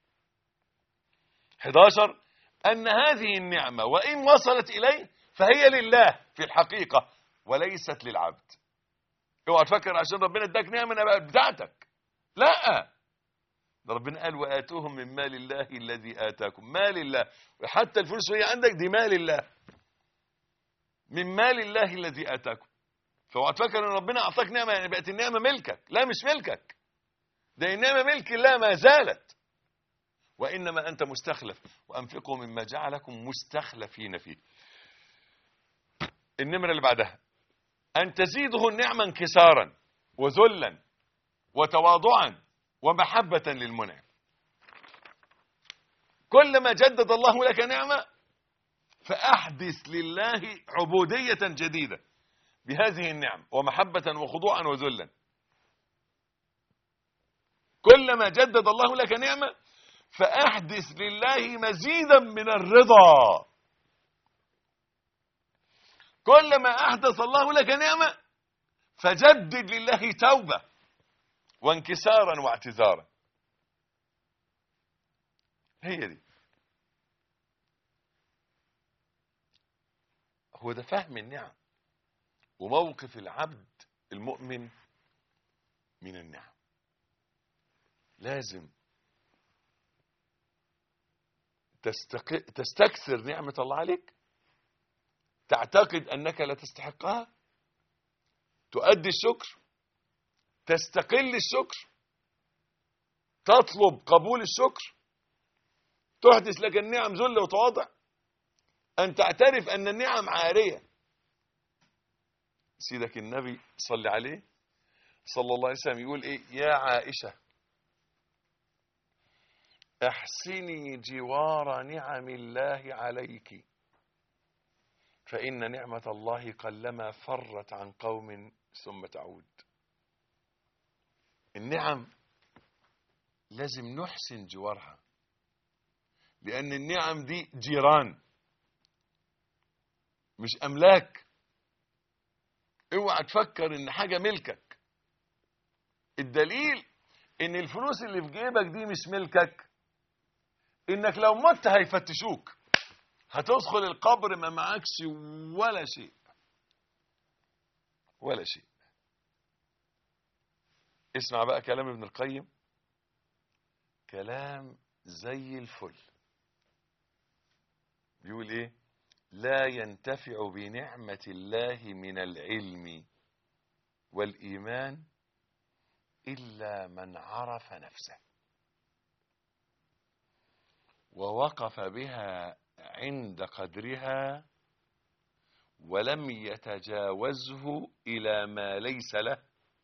11 أن هذه النعمة وإن وصلت إليه فهي لله في الحقيقة وليست للعبد اوعى تفكر عشان ربنا اداك نعمة بقى بتاعتك لا ده ربنا قال وآتوهم من مال الله الذي آتاكم مال الله حتى الفلوس وهي عندك دي مال الله من مال الله الذي آتاكم فاوعى تفكر ان ربنا اعطاك نعمه يعني بقت النعمه ملكك لا مش ملكك ده النعمه ملك الله ما زالت وإنما أنت مستخلف وأنفقوا مما جعلكم مستخلفين فيه النمرة اللي بعدها أن تزيده النعمة انكسارا وذلا وتواضعا ومحبة للمنعم كلما جدد الله لك نعمة فأحدث لله عبودية جديدة بهذه النعم ومحبة وخضوعا وذلا كلما جدد الله لك نعمة فأحدث لله مزيدا من الرضا كلما أحدث الله لك نعمة فجدد لله توبة وانكسارا واعتذارا هي دي هو ده فهم النعم وموقف العبد المؤمن من النعم لازم تستق... تستكثر نعمة الله عليك تعتقد أنك لا تستحقها تؤدي الشكر تستقل الشكر تطلب قبول الشكر تحدث لك النعم ذل وتواضع أن تعترف أن النعم عارية سيدك النبي صلى عليه صلى الله عليه وسلم يقول إيه يا عائشة احسني جوار نعم الله عليك فإن نعمة الله قلما فرت عن قوم ثم تعود النعم لازم نحسن جوارها لأن النعم دي جيران مش أملاك اوعى تفكر ان حاجة ملكك الدليل ان الفلوس اللي في جيبك دي مش ملكك انك لو مت هيفتشوك هتدخل القبر ما معكش ولا شيء ولا شيء اسمع بقى كلام ابن القيم كلام زي الفل بيقول ايه لا ينتفع بنعمة الله من العلم والإيمان إلا من عرف نفسه ووقف بها عند قدرها ولم يتجاوزه إلى ما ليس له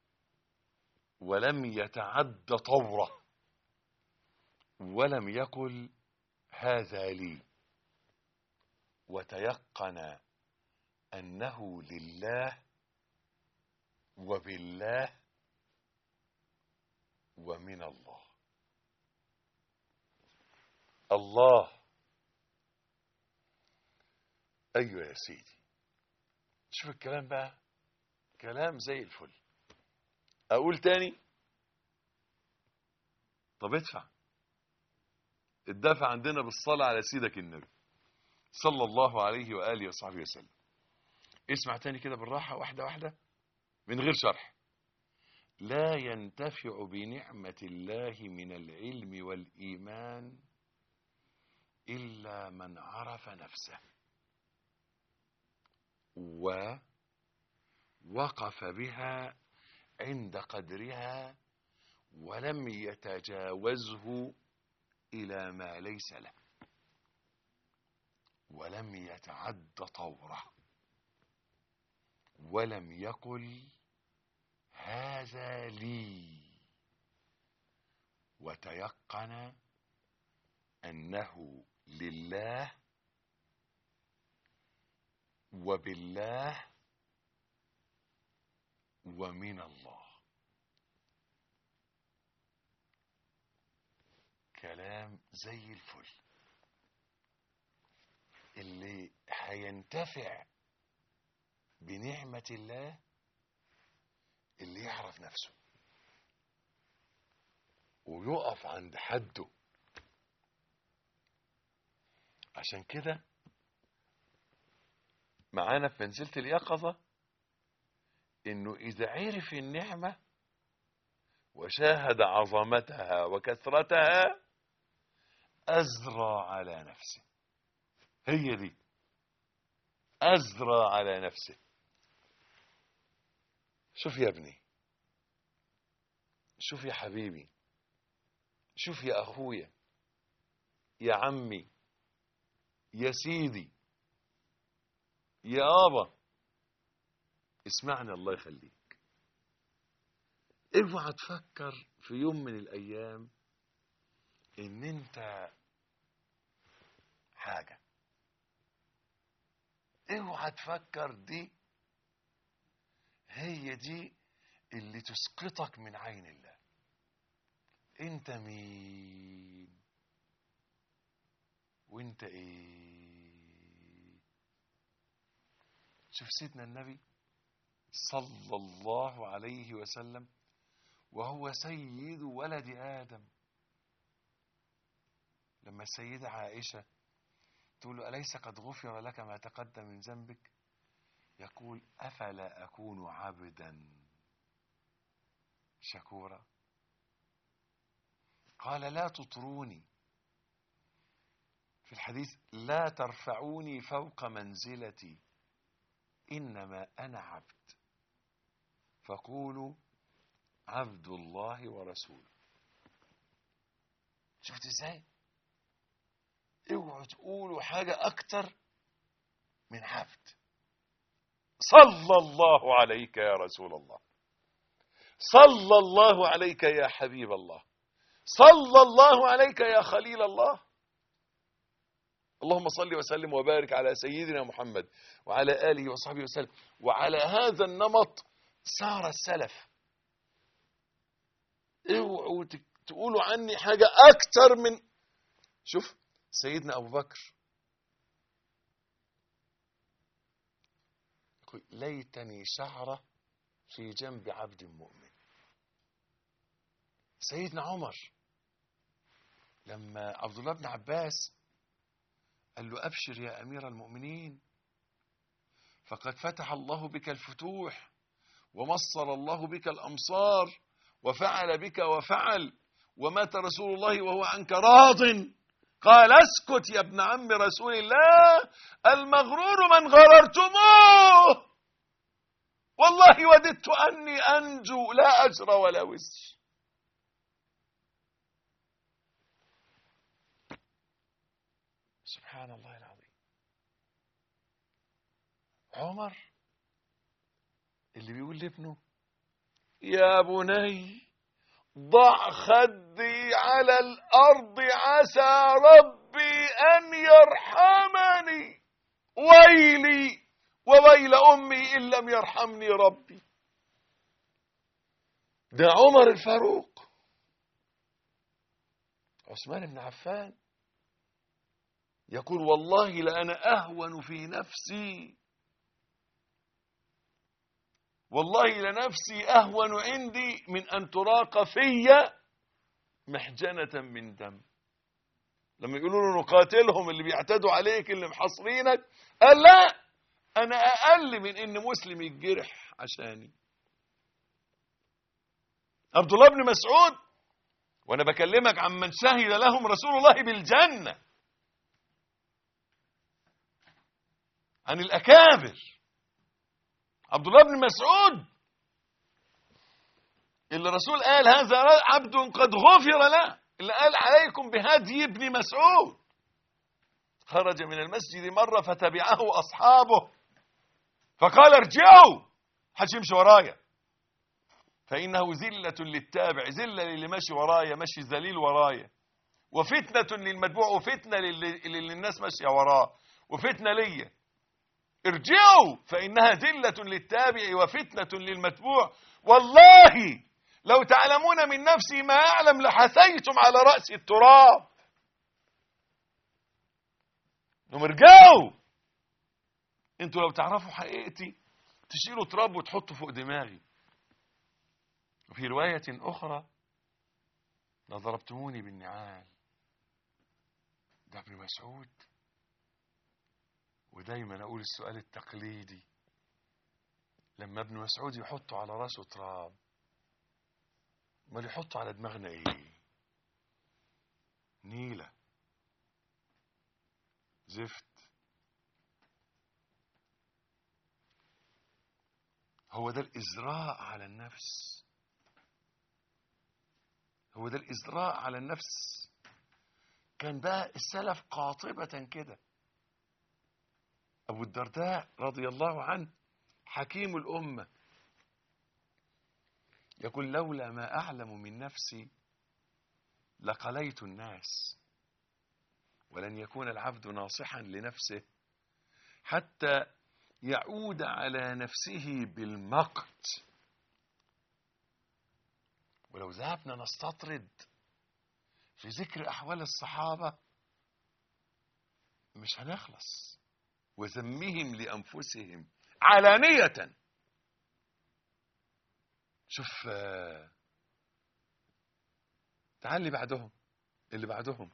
ولم يتعد طوره ولم يقل هذا لي وتيقن أنه لله وبالله ومن الله الله أيوة يا سيدي شوف الكلام بقى كلام زي الفل أقول تاني طب ادفع الدفع عندنا بالصلاة على سيدك النبي صلى الله عليه وآله وصحبه وسلم اسمع تاني كده بالراحة واحدة واحدة من غير شرح لا ينتفع بنعمة الله من العلم والإيمان إلا من عرف نفسه ووقف بها عند قدرها ولم يتجاوزه إلى ما ليس له ولم يتعد طوره ولم يقل هذا لي وتيقن أنه لله وبالله ومن الله كلام زي الفل اللي هينتفع بنعمة الله اللي يعرف نفسه ويقف عند حده عشان كده معانا في منزلة اليقظة انه اذا عرف النعمة وشاهد عظمتها وكثرتها ازرى على نفسه هي دي ازرى على نفسه شوف يا ابني شوف يا حبيبي شوف يا اخويا يا عمي يا سيدي يا ابا اسمعني الله يخليك اوعى تفكر في يوم من الايام ان انت حاجه اوعى تفكر دي هي دي اللي تسقطك من عين الله انت مين وانت ايه شوف سيدنا النبي صلى الله عليه وسلم وهو سيد ولد آدم لما السيدة عائشة تقول له أليس قد غفر لك ما تقدم من ذنبك يقول أفلا أكون عبدا شكورا قال لا تطروني في الحديث لا ترفعوني فوق منزلتي إنما أنا عبد فقولوا عبد الله ورسوله شفت ازاي اوعوا تقولوا حاجة اكتر من عبد صلى الله عليك يا رسول الله صلى الله عليك يا حبيب الله صلى الله عليك يا خليل الله اللهم صل وسلم وبارك على سيدنا محمد وعلى آله وصحبه وسلم وعلى هذا النمط سار السلف اوعوا تك- تقولوا عني حاجة أكتر من شوف سيدنا أبو بكر يقول ليتني شعرة في جنب عبد مؤمن سيدنا عمر لما عبد الله بن عباس قال له أبشر يا أمير المؤمنين فقد فتح الله بك الفتوح ومصر الله بك الأمصار وفعل بك وفعل ومات رسول الله وهو عنك راض قال اسكت يا ابن عم رسول الله المغرور من غررتموه والله وددت أني أنجو لا أجر ولا وزر سبحان الله العظيم عمر اللي بيقول لابنه يا بني ضع خدي على الأرض عسى ربي أن يرحمني ويلي وويل أمي إن لم يرحمني ربي ده عمر الفاروق عثمان بن عفان يقول والله لأنا أهون في نفسي والله لنفسي أهون عندي من أن تراق في محجنة من دم لما يقولوا له نقاتلهم اللي بيعتدوا عليك اللي محاصرينك قال لا أنا أقل من إن مسلم يتجرح عشاني عبد الله بن مسعود وأنا بكلمك عن من شهد لهم رسول الله بالجنة عن الأكابر عبد الله بن مسعود اللي الرسول قال هذا عبد قد غفر له اللي قال عليكم بهدي ابن مسعود خرج من المسجد مرة فتبعه أصحابه فقال ارجعوا حدش يمشي ورايا فإنه ذلة للتابع ذلة للي ماشي ورايا ماشي ذليل ورايا وفتنة للمتبوع وفتنة للي, للي الناس ماشية وراه وفتنة ليا ارجعوا فإنها ذلة للتابع وفتنة للمتبوع والله لو تعلمون من نفسي ما أعلم لحثيتم على رأس التراب انهم ارجعوا انتوا لو تعرفوا حقيقتي تشيلوا تراب وتحطوا فوق دماغي وفي رواية أخرى لضربتموني بالنعال ده ابن مسعود ودايما اقول السؤال التقليدي لما ابن مسعود يحطه على راسه تراب امال يحطه على دماغنا ايه نيله زفت هو ده الازراء على النفس هو ده الازراء على النفس كان بقى السلف قاطبه كده أبو الدرداء رضي الله عنه حكيم الأمة يقول لولا ما أعلم من نفسي لقليت الناس ولن يكون العبد ناصحا لنفسه حتى يعود على نفسه بالمقت ولو ذهبنا نستطرد في ذكر أحوال الصحابة مش هنخلص وذمهم لأنفسهم علانية شوف آه، تعال اللي بعدهم اللي بعدهم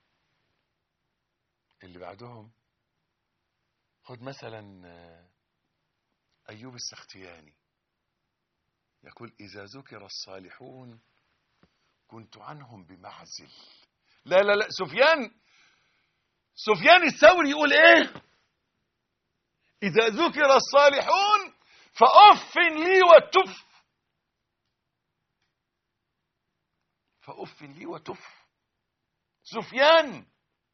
اللي بعدهم خد مثلا آه، أيوب السختياني يقول إذا ذكر الصالحون كنت عنهم بمعزل لا لا لا سفيان سفيان الثوري يقول ايه إذا ذكر الصالحون فأف لي والتف فأف لي وتف سفيان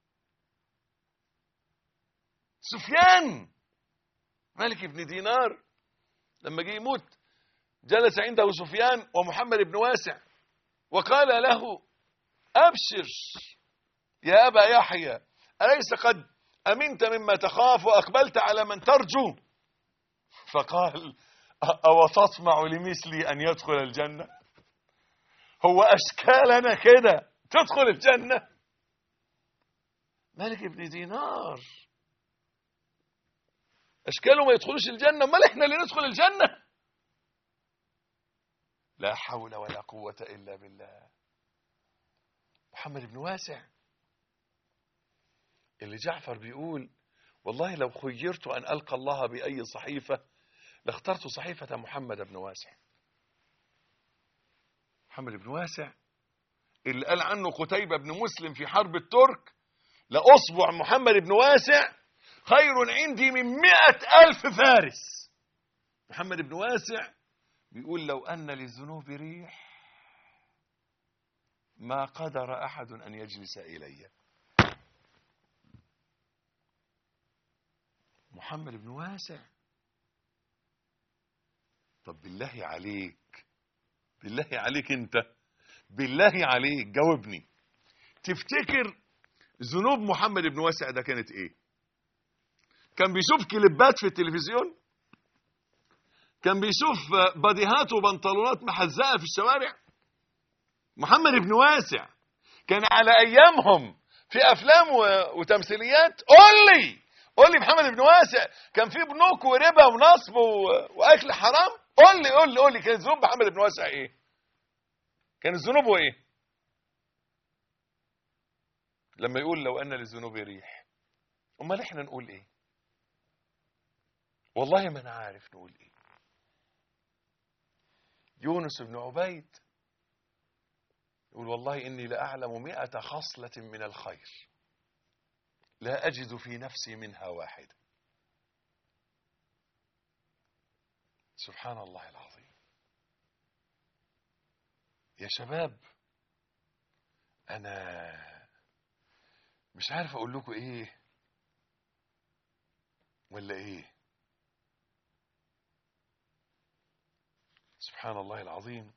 سفيان مالك بن دينار لما جه يموت جلس عنده سفيان ومحمد بن واسع وقال له أبشر يا أبا يحيى أليس قد أمنت مما تخاف وأقبلت على من ترجو فقال أو تطمع لمثلي أن يدخل الجنة هو أشكالنا كده تدخل الجنة مالك بن دينار أشكاله ما يدخلوش الجنة امال إحنا اللي ندخل الجنة لا حول ولا قوة إلا بالله محمد بن واسع اللي جعفر بيقول والله لو خيرت أن ألقى الله بأي صحيفة لاخترت صحيفة محمد بن واسع محمد بن واسع اللي قال عنه قتيبة بن مسلم في حرب الترك لأصبع محمد بن واسع خير عندي من مئة ألف فارس محمد بن واسع بيقول لو أن للذنوب ريح ما قدر أحد أن يجلس إلي محمد بن واسع طب بالله عليك بالله عليك انت بالله عليك جاوبني تفتكر ذنوب محمد بن واسع ده كانت ايه كان بيشوف كليبات في التلفزيون كان بيشوف بديهات وبنطلونات محزقه في الشوارع محمد بن واسع كان على ايامهم في افلام و- وتمثيليات قول لي قول لي محمد بن واسع كان في بنوك وربا ونصب و- واكل حرام قول لي قول لي قول لي كانت ذنوب محمد بن واسع ايه كانت ذنوبه ايه لما يقول لو ان للذنوب ريح امال احنا نقول ايه والله ما انا عارف نقول ايه يونس بن عبيد يقول والله إني لأعلم مئة خصلة من الخير لا أجد في نفسي منها واحدة سبحان الله العظيم يا شباب أنا مش عارف أقول لكم إيه ولا إيه سبحان الله العظيم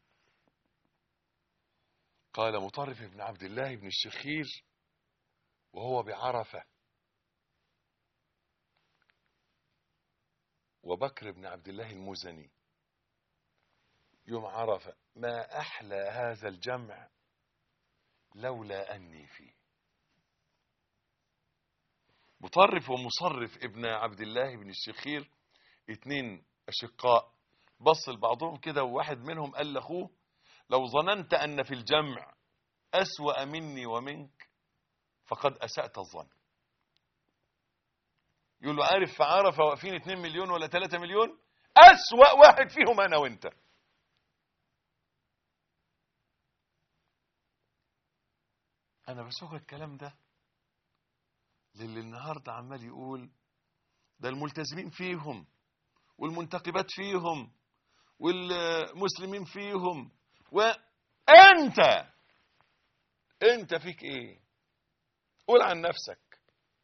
قال مطرف بن عبد الله بن الشخير وهو بعرفة وبكر بن عبد الله المزني يوم عرفة ما أحلى هذا الجمع لولا أني فيه مطرف ومصرف ابن عبد الله بن الشخير اتنين أشقاء بص لبعضهم كده وواحد منهم قال لأخوه لو ظننت أن في الجمع أسوأ مني ومنك فقد أسأت الظن يقول له عارف في عرفة واقفين 2 مليون ولا 3 مليون أسوأ واحد فيهم أنا وأنت أنا بسوق الكلام ده للي النهاردة عمال يقول ده الملتزمين فيهم والمنتقبات فيهم والمسلمين فيهم وانت انت فيك ايه قول عن نفسك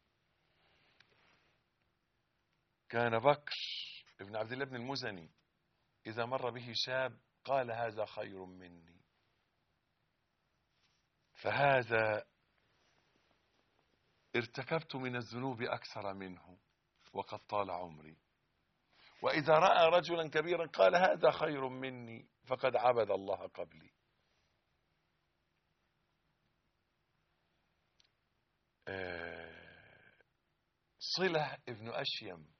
كان بكر ابن عبد الله بن المزني اذا مر به شاب قال هذا خير مني فهذا ارتكبت من الذنوب اكثر منه وقد طال عمري وإذا رأى رجلا كبيرا قال هذا خير مني فقد عبد الله قبلي آه، صلة ابن أشيم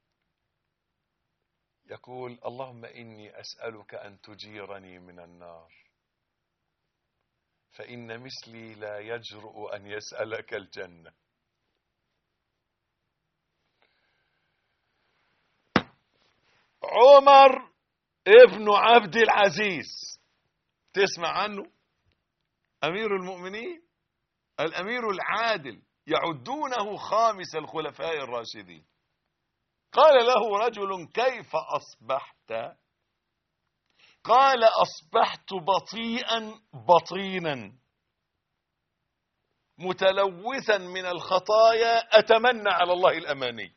يقول اللهم إني أسألك أن تجيرني من النار فإن مثلي لا يجرؤ أن يسألك الجنة عمر ابن عبد العزيز تسمع عنه امير المؤمنين الامير العادل يعدونه خامس الخلفاء الراشدين قال له رجل كيف اصبحت قال أصبحت بطيئا بطينا متلوثا من الخطايا أتمنى على الله الأماني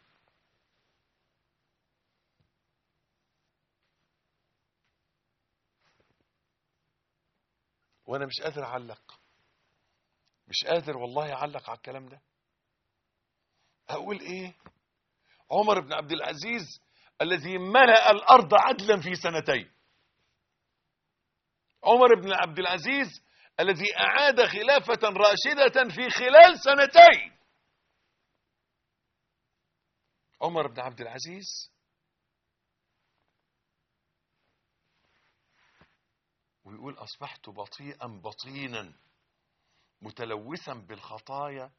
وأنا مش قادر أعلق مش قادر والله أعلق على الكلام ده أقول إيه عمر بن عبد العزيز الذي ملأ الأرض عدلا في سنتين عمر بن عبد العزيز الذي أعاد خلافة راشدة في خلال سنتين عمر بن عبد العزيز ويقول أصبحت بطيئا بطينا متلوثا بالخطايا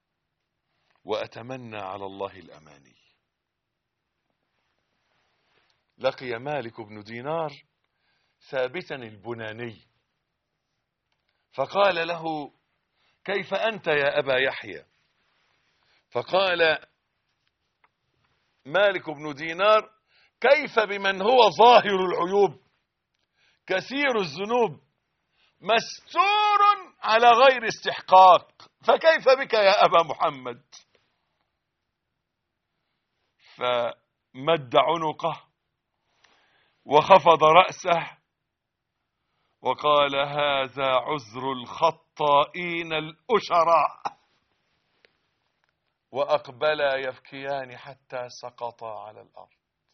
وأتمنى على الله الأماني لقي مالك بن دينار ثابتا البناني فقال له كيف أنت يا أبا يحيى فقال مالك بن دينار كيف بمن هو ظاهر العيوب كثير الذنوب مستور على غير استحقاق فكيف بك يا أبا محمد فمد عنقه وخفض رأسه وقال هذا عذر الخطائين الأشراء وأقبلا يبكيان حتى سقطا على الأرض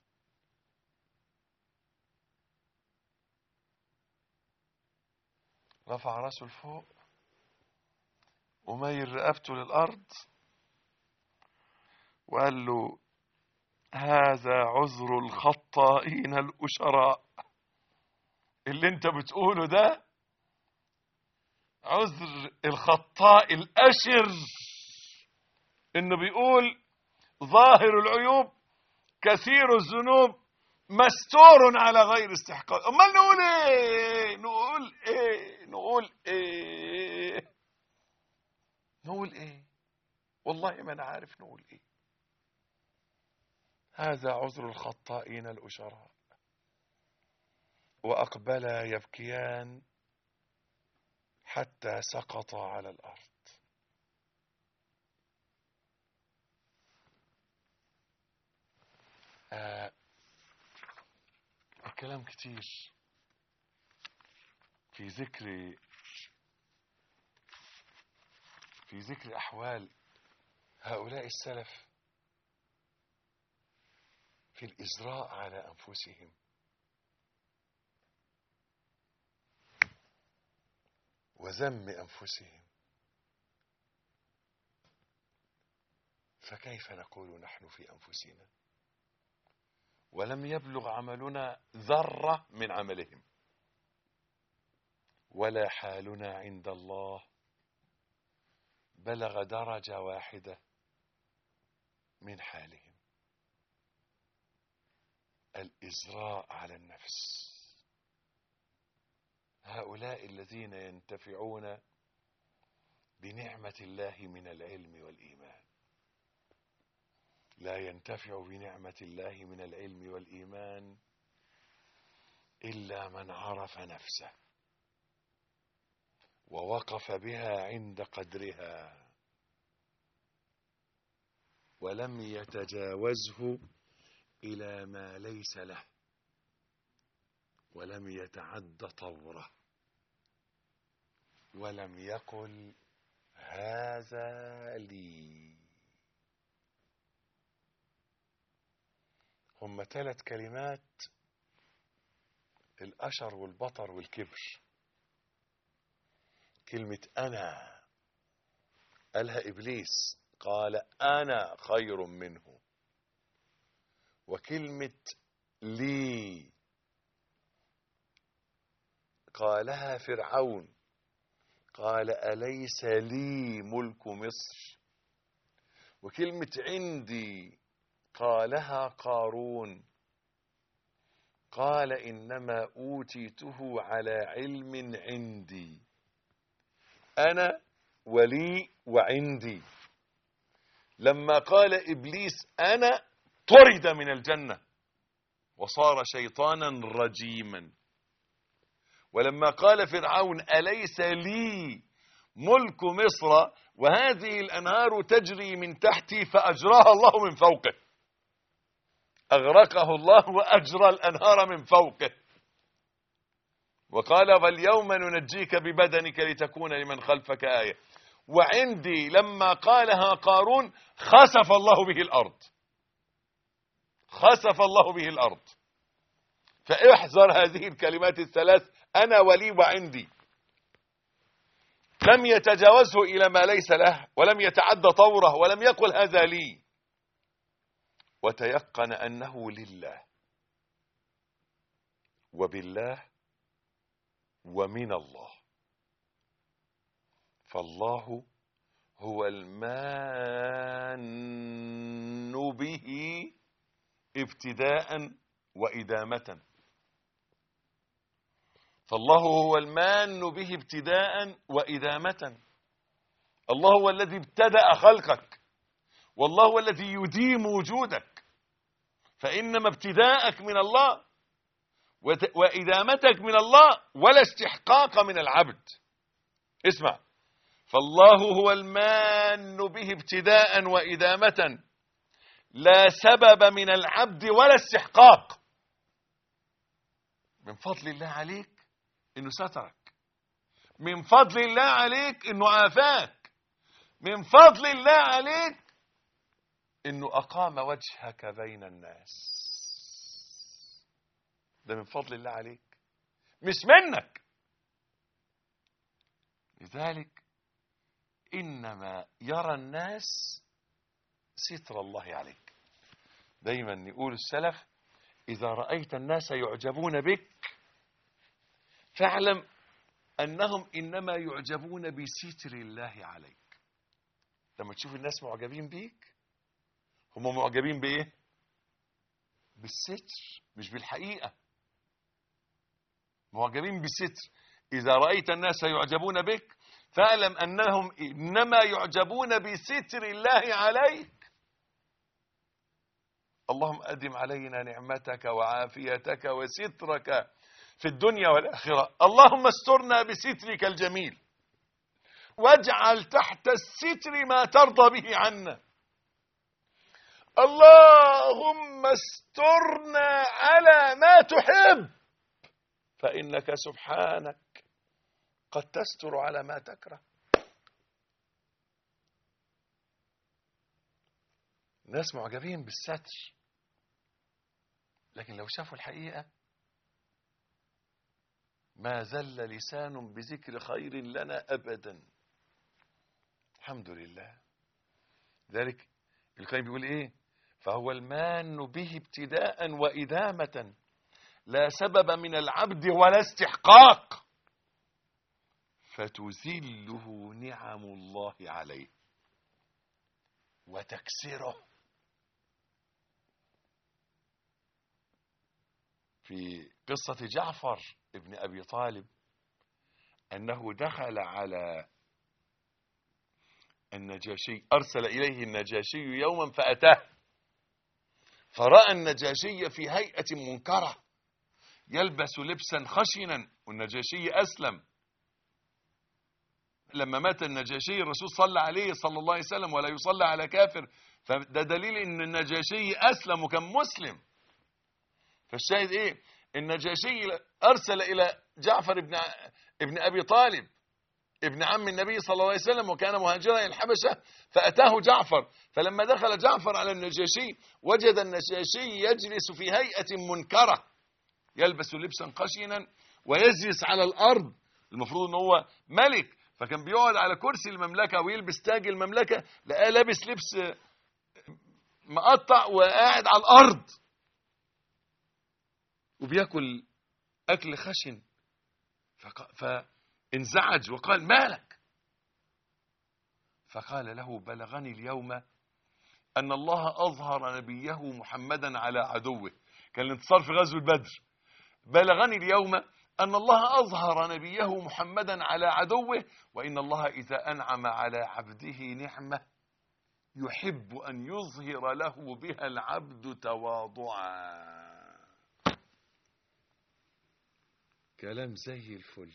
رفع راسه لفوق وميل رقبته للأرض وقال له هذا عذر الخطائين الأشراء اللي انت بتقوله ده عذر الخطاء الأشر انه بيقول ظاهر العيوب كثير الذنوب مستور على غير استحقاق امال نقول ايه نقول ايه نقول ايه نقول ايه والله ما انا عارف نقول ايه هذا عذر الخطائين الأشراء وأقبلا يبكيان حتى سقطا على الأرض آه الكلام كتير في ذكر في ذكر أحوال هؤلاء السلف في الإزراء على أنفسهم وذم أنفسهم فكيف نقول نحن في أنفسنا ولم يبلغ عملنا ذرة من عملهم ولا حالنا عند الله بلغ درجة واحدة من حالهم الإزراء على النفس هؤلاء الذين ينتفعون بنعمة الله من العلم والإيمان لا ينتفع بنعمة الله من العلم والإيمان إلا من عرف نفسه ووقف بها عند قدرها ولم يتجاوزه إلى ما ليس له ولم يتعد طوره ولم يقل هذا لي هم ثلاث كلمات الأشر والبطر والكبر كلمة أنا قالها إبليس قال أنا خير منه وكلمة لي قالها فرعون قال أليس لي ملك مصر وكلمة عندي قالها قارون قال إنما أوتيته على علم عندي أنا ولي وعندي لما قال إبليس أنا طرد من الجنة وصار شيطانا رجيما ولما قال فرعون أليس لي ملك مصر وهذه الأنهار تجري من تحتي فأجراها الله من فوقه أغرقه الله وأجرى الأنهار من فوقه وقال واليوم ننجيك ببدنك لتكون لمن خلفك آية وعندي لما قالها قارون خسف الله به الأرض خسف الله به الأرض فاحذر هذه الكلمات الثلاث أنا ولي وعندي لم يتجاوزه إلى ما ليس له ولم يتعدى طوره ولم يقل هذا لي وتيقن أنه لله وبالله ومن الله فالله هو المان به ابتداء وإدامة فالله هو المان به ابتداء وإدامة الله هو الذي ابتدأ خلقك والله هو الذي يديم وجودك فإنما ابتداءك من الله وت- وإدامتك من الله ولا استحقاق من العبد اسمع فالله هو المان به ابتداء وإدامة لا سبب من العبد ولا استحقاق من فضل الله عليك انه سترك من فضل الله عليك انه عافاك من فضل الله عليك انه اقام وجهك بين الناس ده من فضل الله عليك مش منك لذلك انما يرى الناس ستر الله عليك دايما يقول السلف اذا رايت الناس يعجبون بك فاعلم انهم انما يعجبون بستر الله عليك لما تشوف الناس معجبين بيك هم معجبين بايه بالستر مش بالحقيقه معجبين بالستر اذا رايت الناس يعجبون بك فاعلم انهم انما يعجبون بستر الله عليك اللهم ادم علينا نعمتك وعافيتك وسترك في الدنيا والآخرة اللهم استرنا بسترك الجميل واجعل تحت الستر ما ترضى به عنا اللهم استرنا على ما تحب فإنك سبحانك قد تستر على ما تكره الناس معجبين بالستر لكن لو شافوا الحقيقة ما زل لسان بذكر خير لنا أبدا الحمد لله ذلك القيم بيقول إيه فهو المان به ابتداء وإدامة لا سبب من العبد ولا استحقاق فتذله نعم الله عليه وتكسره في قصة جعفر ابن أبي طالب أنه دخل على النجاشي أرسل إليه النجاشي يوما فأتاه فرأى النجاشي في هيئة منكرة يلبس لبسا خشنا والنجاشي أسلم لما مات النجاشي الرسول صلى عليه صلى الله عليه وسلم ولا يصلى على كافر فده دليل ان النجاشي اسلم وكان مسلم فالشاهد ايه النجاشي ارسل الى جعفر ابن ابن ابي طالب ابن عم النبي صلى الله عليه وسلم وكان مهاجرا الى الحبشه فاتاه جعفر فلما دخل جعفر على النجاشي وجد النجاشي يجلس في هيئه منكره يلبس لبسا خشنا ويجلس على الارض المفروض ان هو ملك فكان بيقعد على كرسي المملكه ويلبس تاج المملكه لقاه لابس لبس مقطع وقاعد على الارض وبياكل اكل خشن فق- فانزعج وقال مالك فقال له بلغني اليوم ان الله اظهر نبيه محمدا على عدوه كان الانتصار في غزوه بدر بلغني اليوم أن الله أظهر نبيه محمدا على عدوه وإن الله إذا أنعم على عبده نعمة يحب أن يظهر له بها العبد تواضعا كلام زي الفل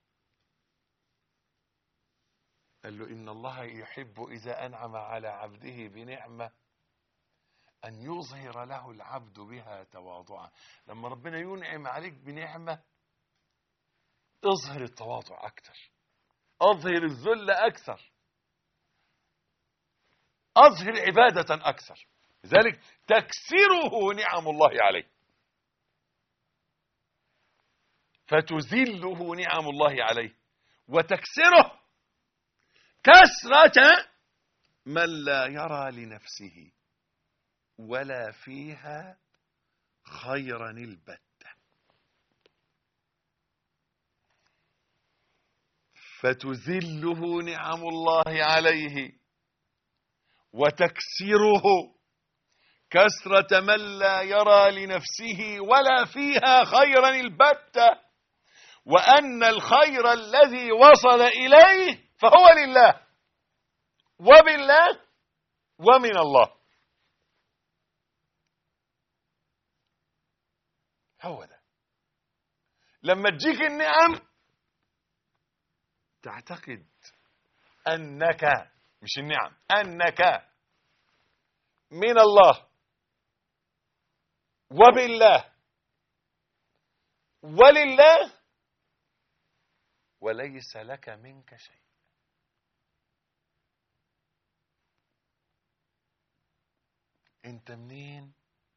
قال له إن الله يحب إذا أنعم على عبده بنعمة أن يظهر له العبد بها تواضعا لما ربنا ينعم عليك بنعمة اظهر التواضع أكثر أظهر الذل أكثر أظهر عبادة أكثر لذلك تكسره نعم الله عليه فتذله نعم الله عليه وتكسره كسرة من لا يرى لنفسه ولا فيها خيرا البتة فتذله نعم الله عليه وتكسره كسرة من لا يرى لنفسه ولا فيها خيرا البتة وأن الخير الذي وصل إليه فهو لله وبالله ومن الله هو ده لما تجيك النعم تعتقد أنك مش النعم أنك من الله وبالله ولله وليس لك منك شيء انت منين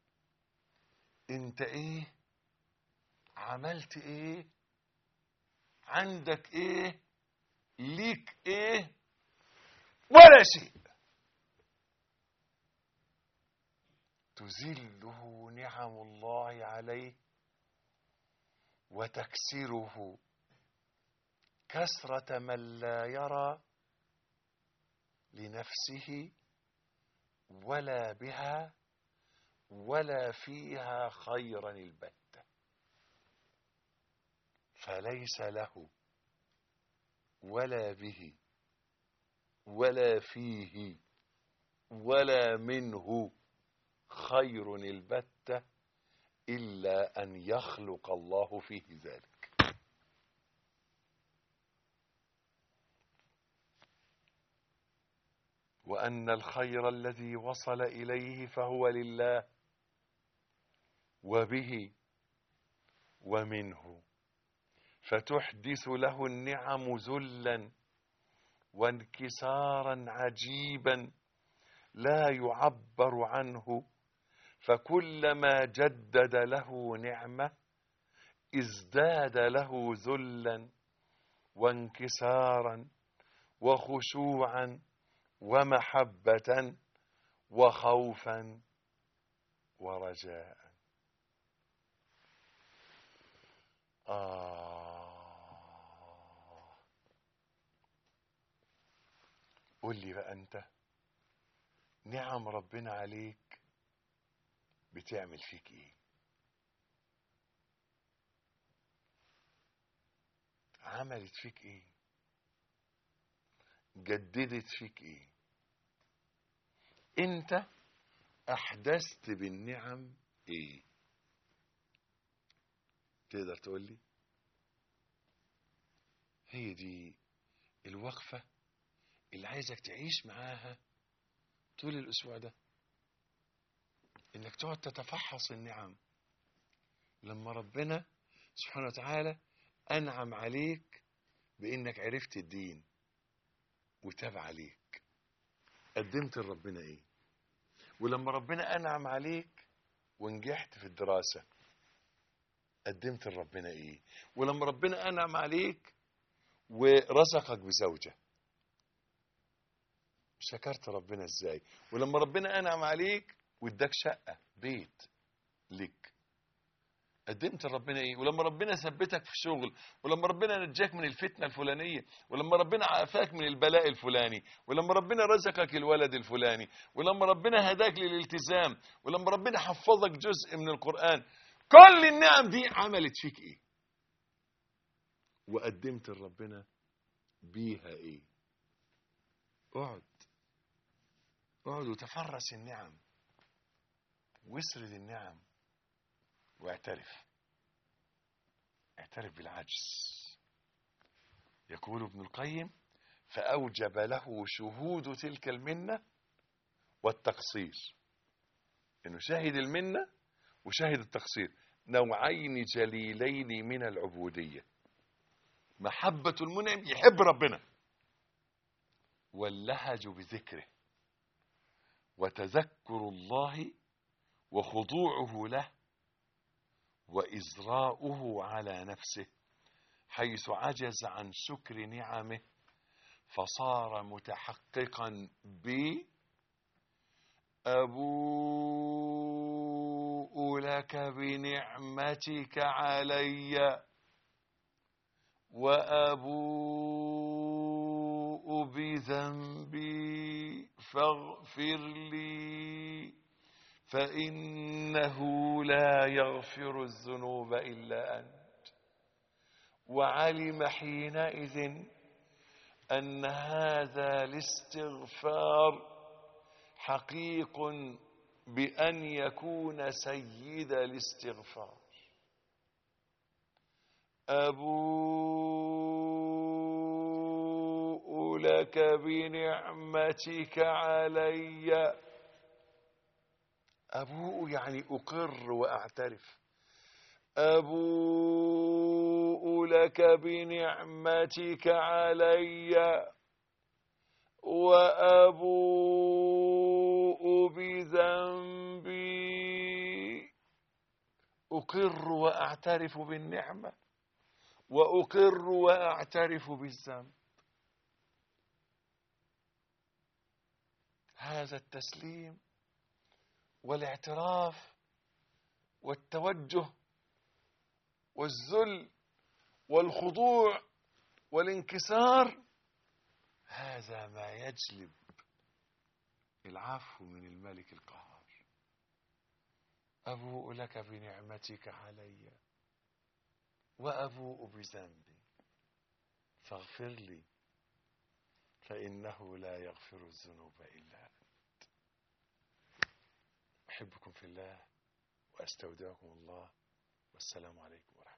انت ايه عملت ايه عندك ايه ليك ايه ولا شيء تذله نعم الله عليه وتكسره كسرة من لا يرى لنفسه ولا بها ولا فيها خيرا البتة فليس له ولا به ولا فيه ولا منه خير البتة إلا أن يخلق الله فيه ذلك وأن الخير الذي وصل إليه فهو لله وبه ومنه فتحدث له النعم ذلا وانكسارا عجيبا لا يعبر عنه فكلما جدد له نعمه ازداد له ذلا وانكسارا وخشوعا ومحبه وخوفا ورجاء آه قول لي بقى أنت نعم ربنا عليك بتعمل فيك إيه عملت فيك إيه جددت فيك إيه أنت أحدثت بالنعم إيه تقدر تقول لي هي دي الوقفة اللي عايزك تعيش معاها طول الأسبوع ده إنك تقعد تتفحص النعم لما ربنا سبحانه وتعالى أنعم عليك بإنك عرفت الدين وتاب عليك قدمت لربنا إيه ولما ربنا أنعم عليك ونجحت في الدراسة قدمت لربنا ايه ولما ربنا انعم عليك ورزقك بزوجة شكرت ربنا ازاي ولما ربنا انعم عليك واداك شقة بيت لك قدمت لربنا ايه ولما ربنا ثبتك في شغل ولما ربنا نجاك من الفتنة الفلانية ولما ربنا عافاك من البلاء الفلاني ولما ربنا رزقك الولد الفلاني ولما ربنا هداك للالتزام ولما ربنا حفظك جزء من القرآن كل النعم دي عملت فيك ايه وقدمت لربنا بيها ايه اقعد اقعد وتفرس النعم واسرد النعم واعترف اعترف بالعجز يقول ابن القيم فأوجب له شهود تلك المنة والتقصير انه شاهد المنة وشاهد التقصير نوعين جليلين من العبودية محبة المنعم يحب ربنا واللهج بذكره وتذكر الله وخضوعه له وإزراؤه على نفسه حيث عجز عن شكر نعمه فصار متحققا ب أبوء لك بنعمتك علي وأبوء بذنبي فاغفر لي فإنه لا يغفر الذنوب إلا أنت وعلم حينئذ أن هذا الاستغفار حقيق بأن يكون سيد الاستغفار أبوء لك بنعمتك علي أبوء يعني أقر وأعترف أبوء لك بنعمتك علي وأبوء بذنبي أقر وأعترف بالنعمة وأقر وأعترف بالذنب هذا التسليم والاعتراف والتوجه والذل والخضوع والانكسار هذا ما يجلب العفو من الملك القهار أبوء لك بنعمتك علي وأبوء بذنبي فاغفر لي فإنه لا يغفر الذنوب إلا أنت أحبكم في الله وأستودعكم الله والسلام عليكم ورحمة الله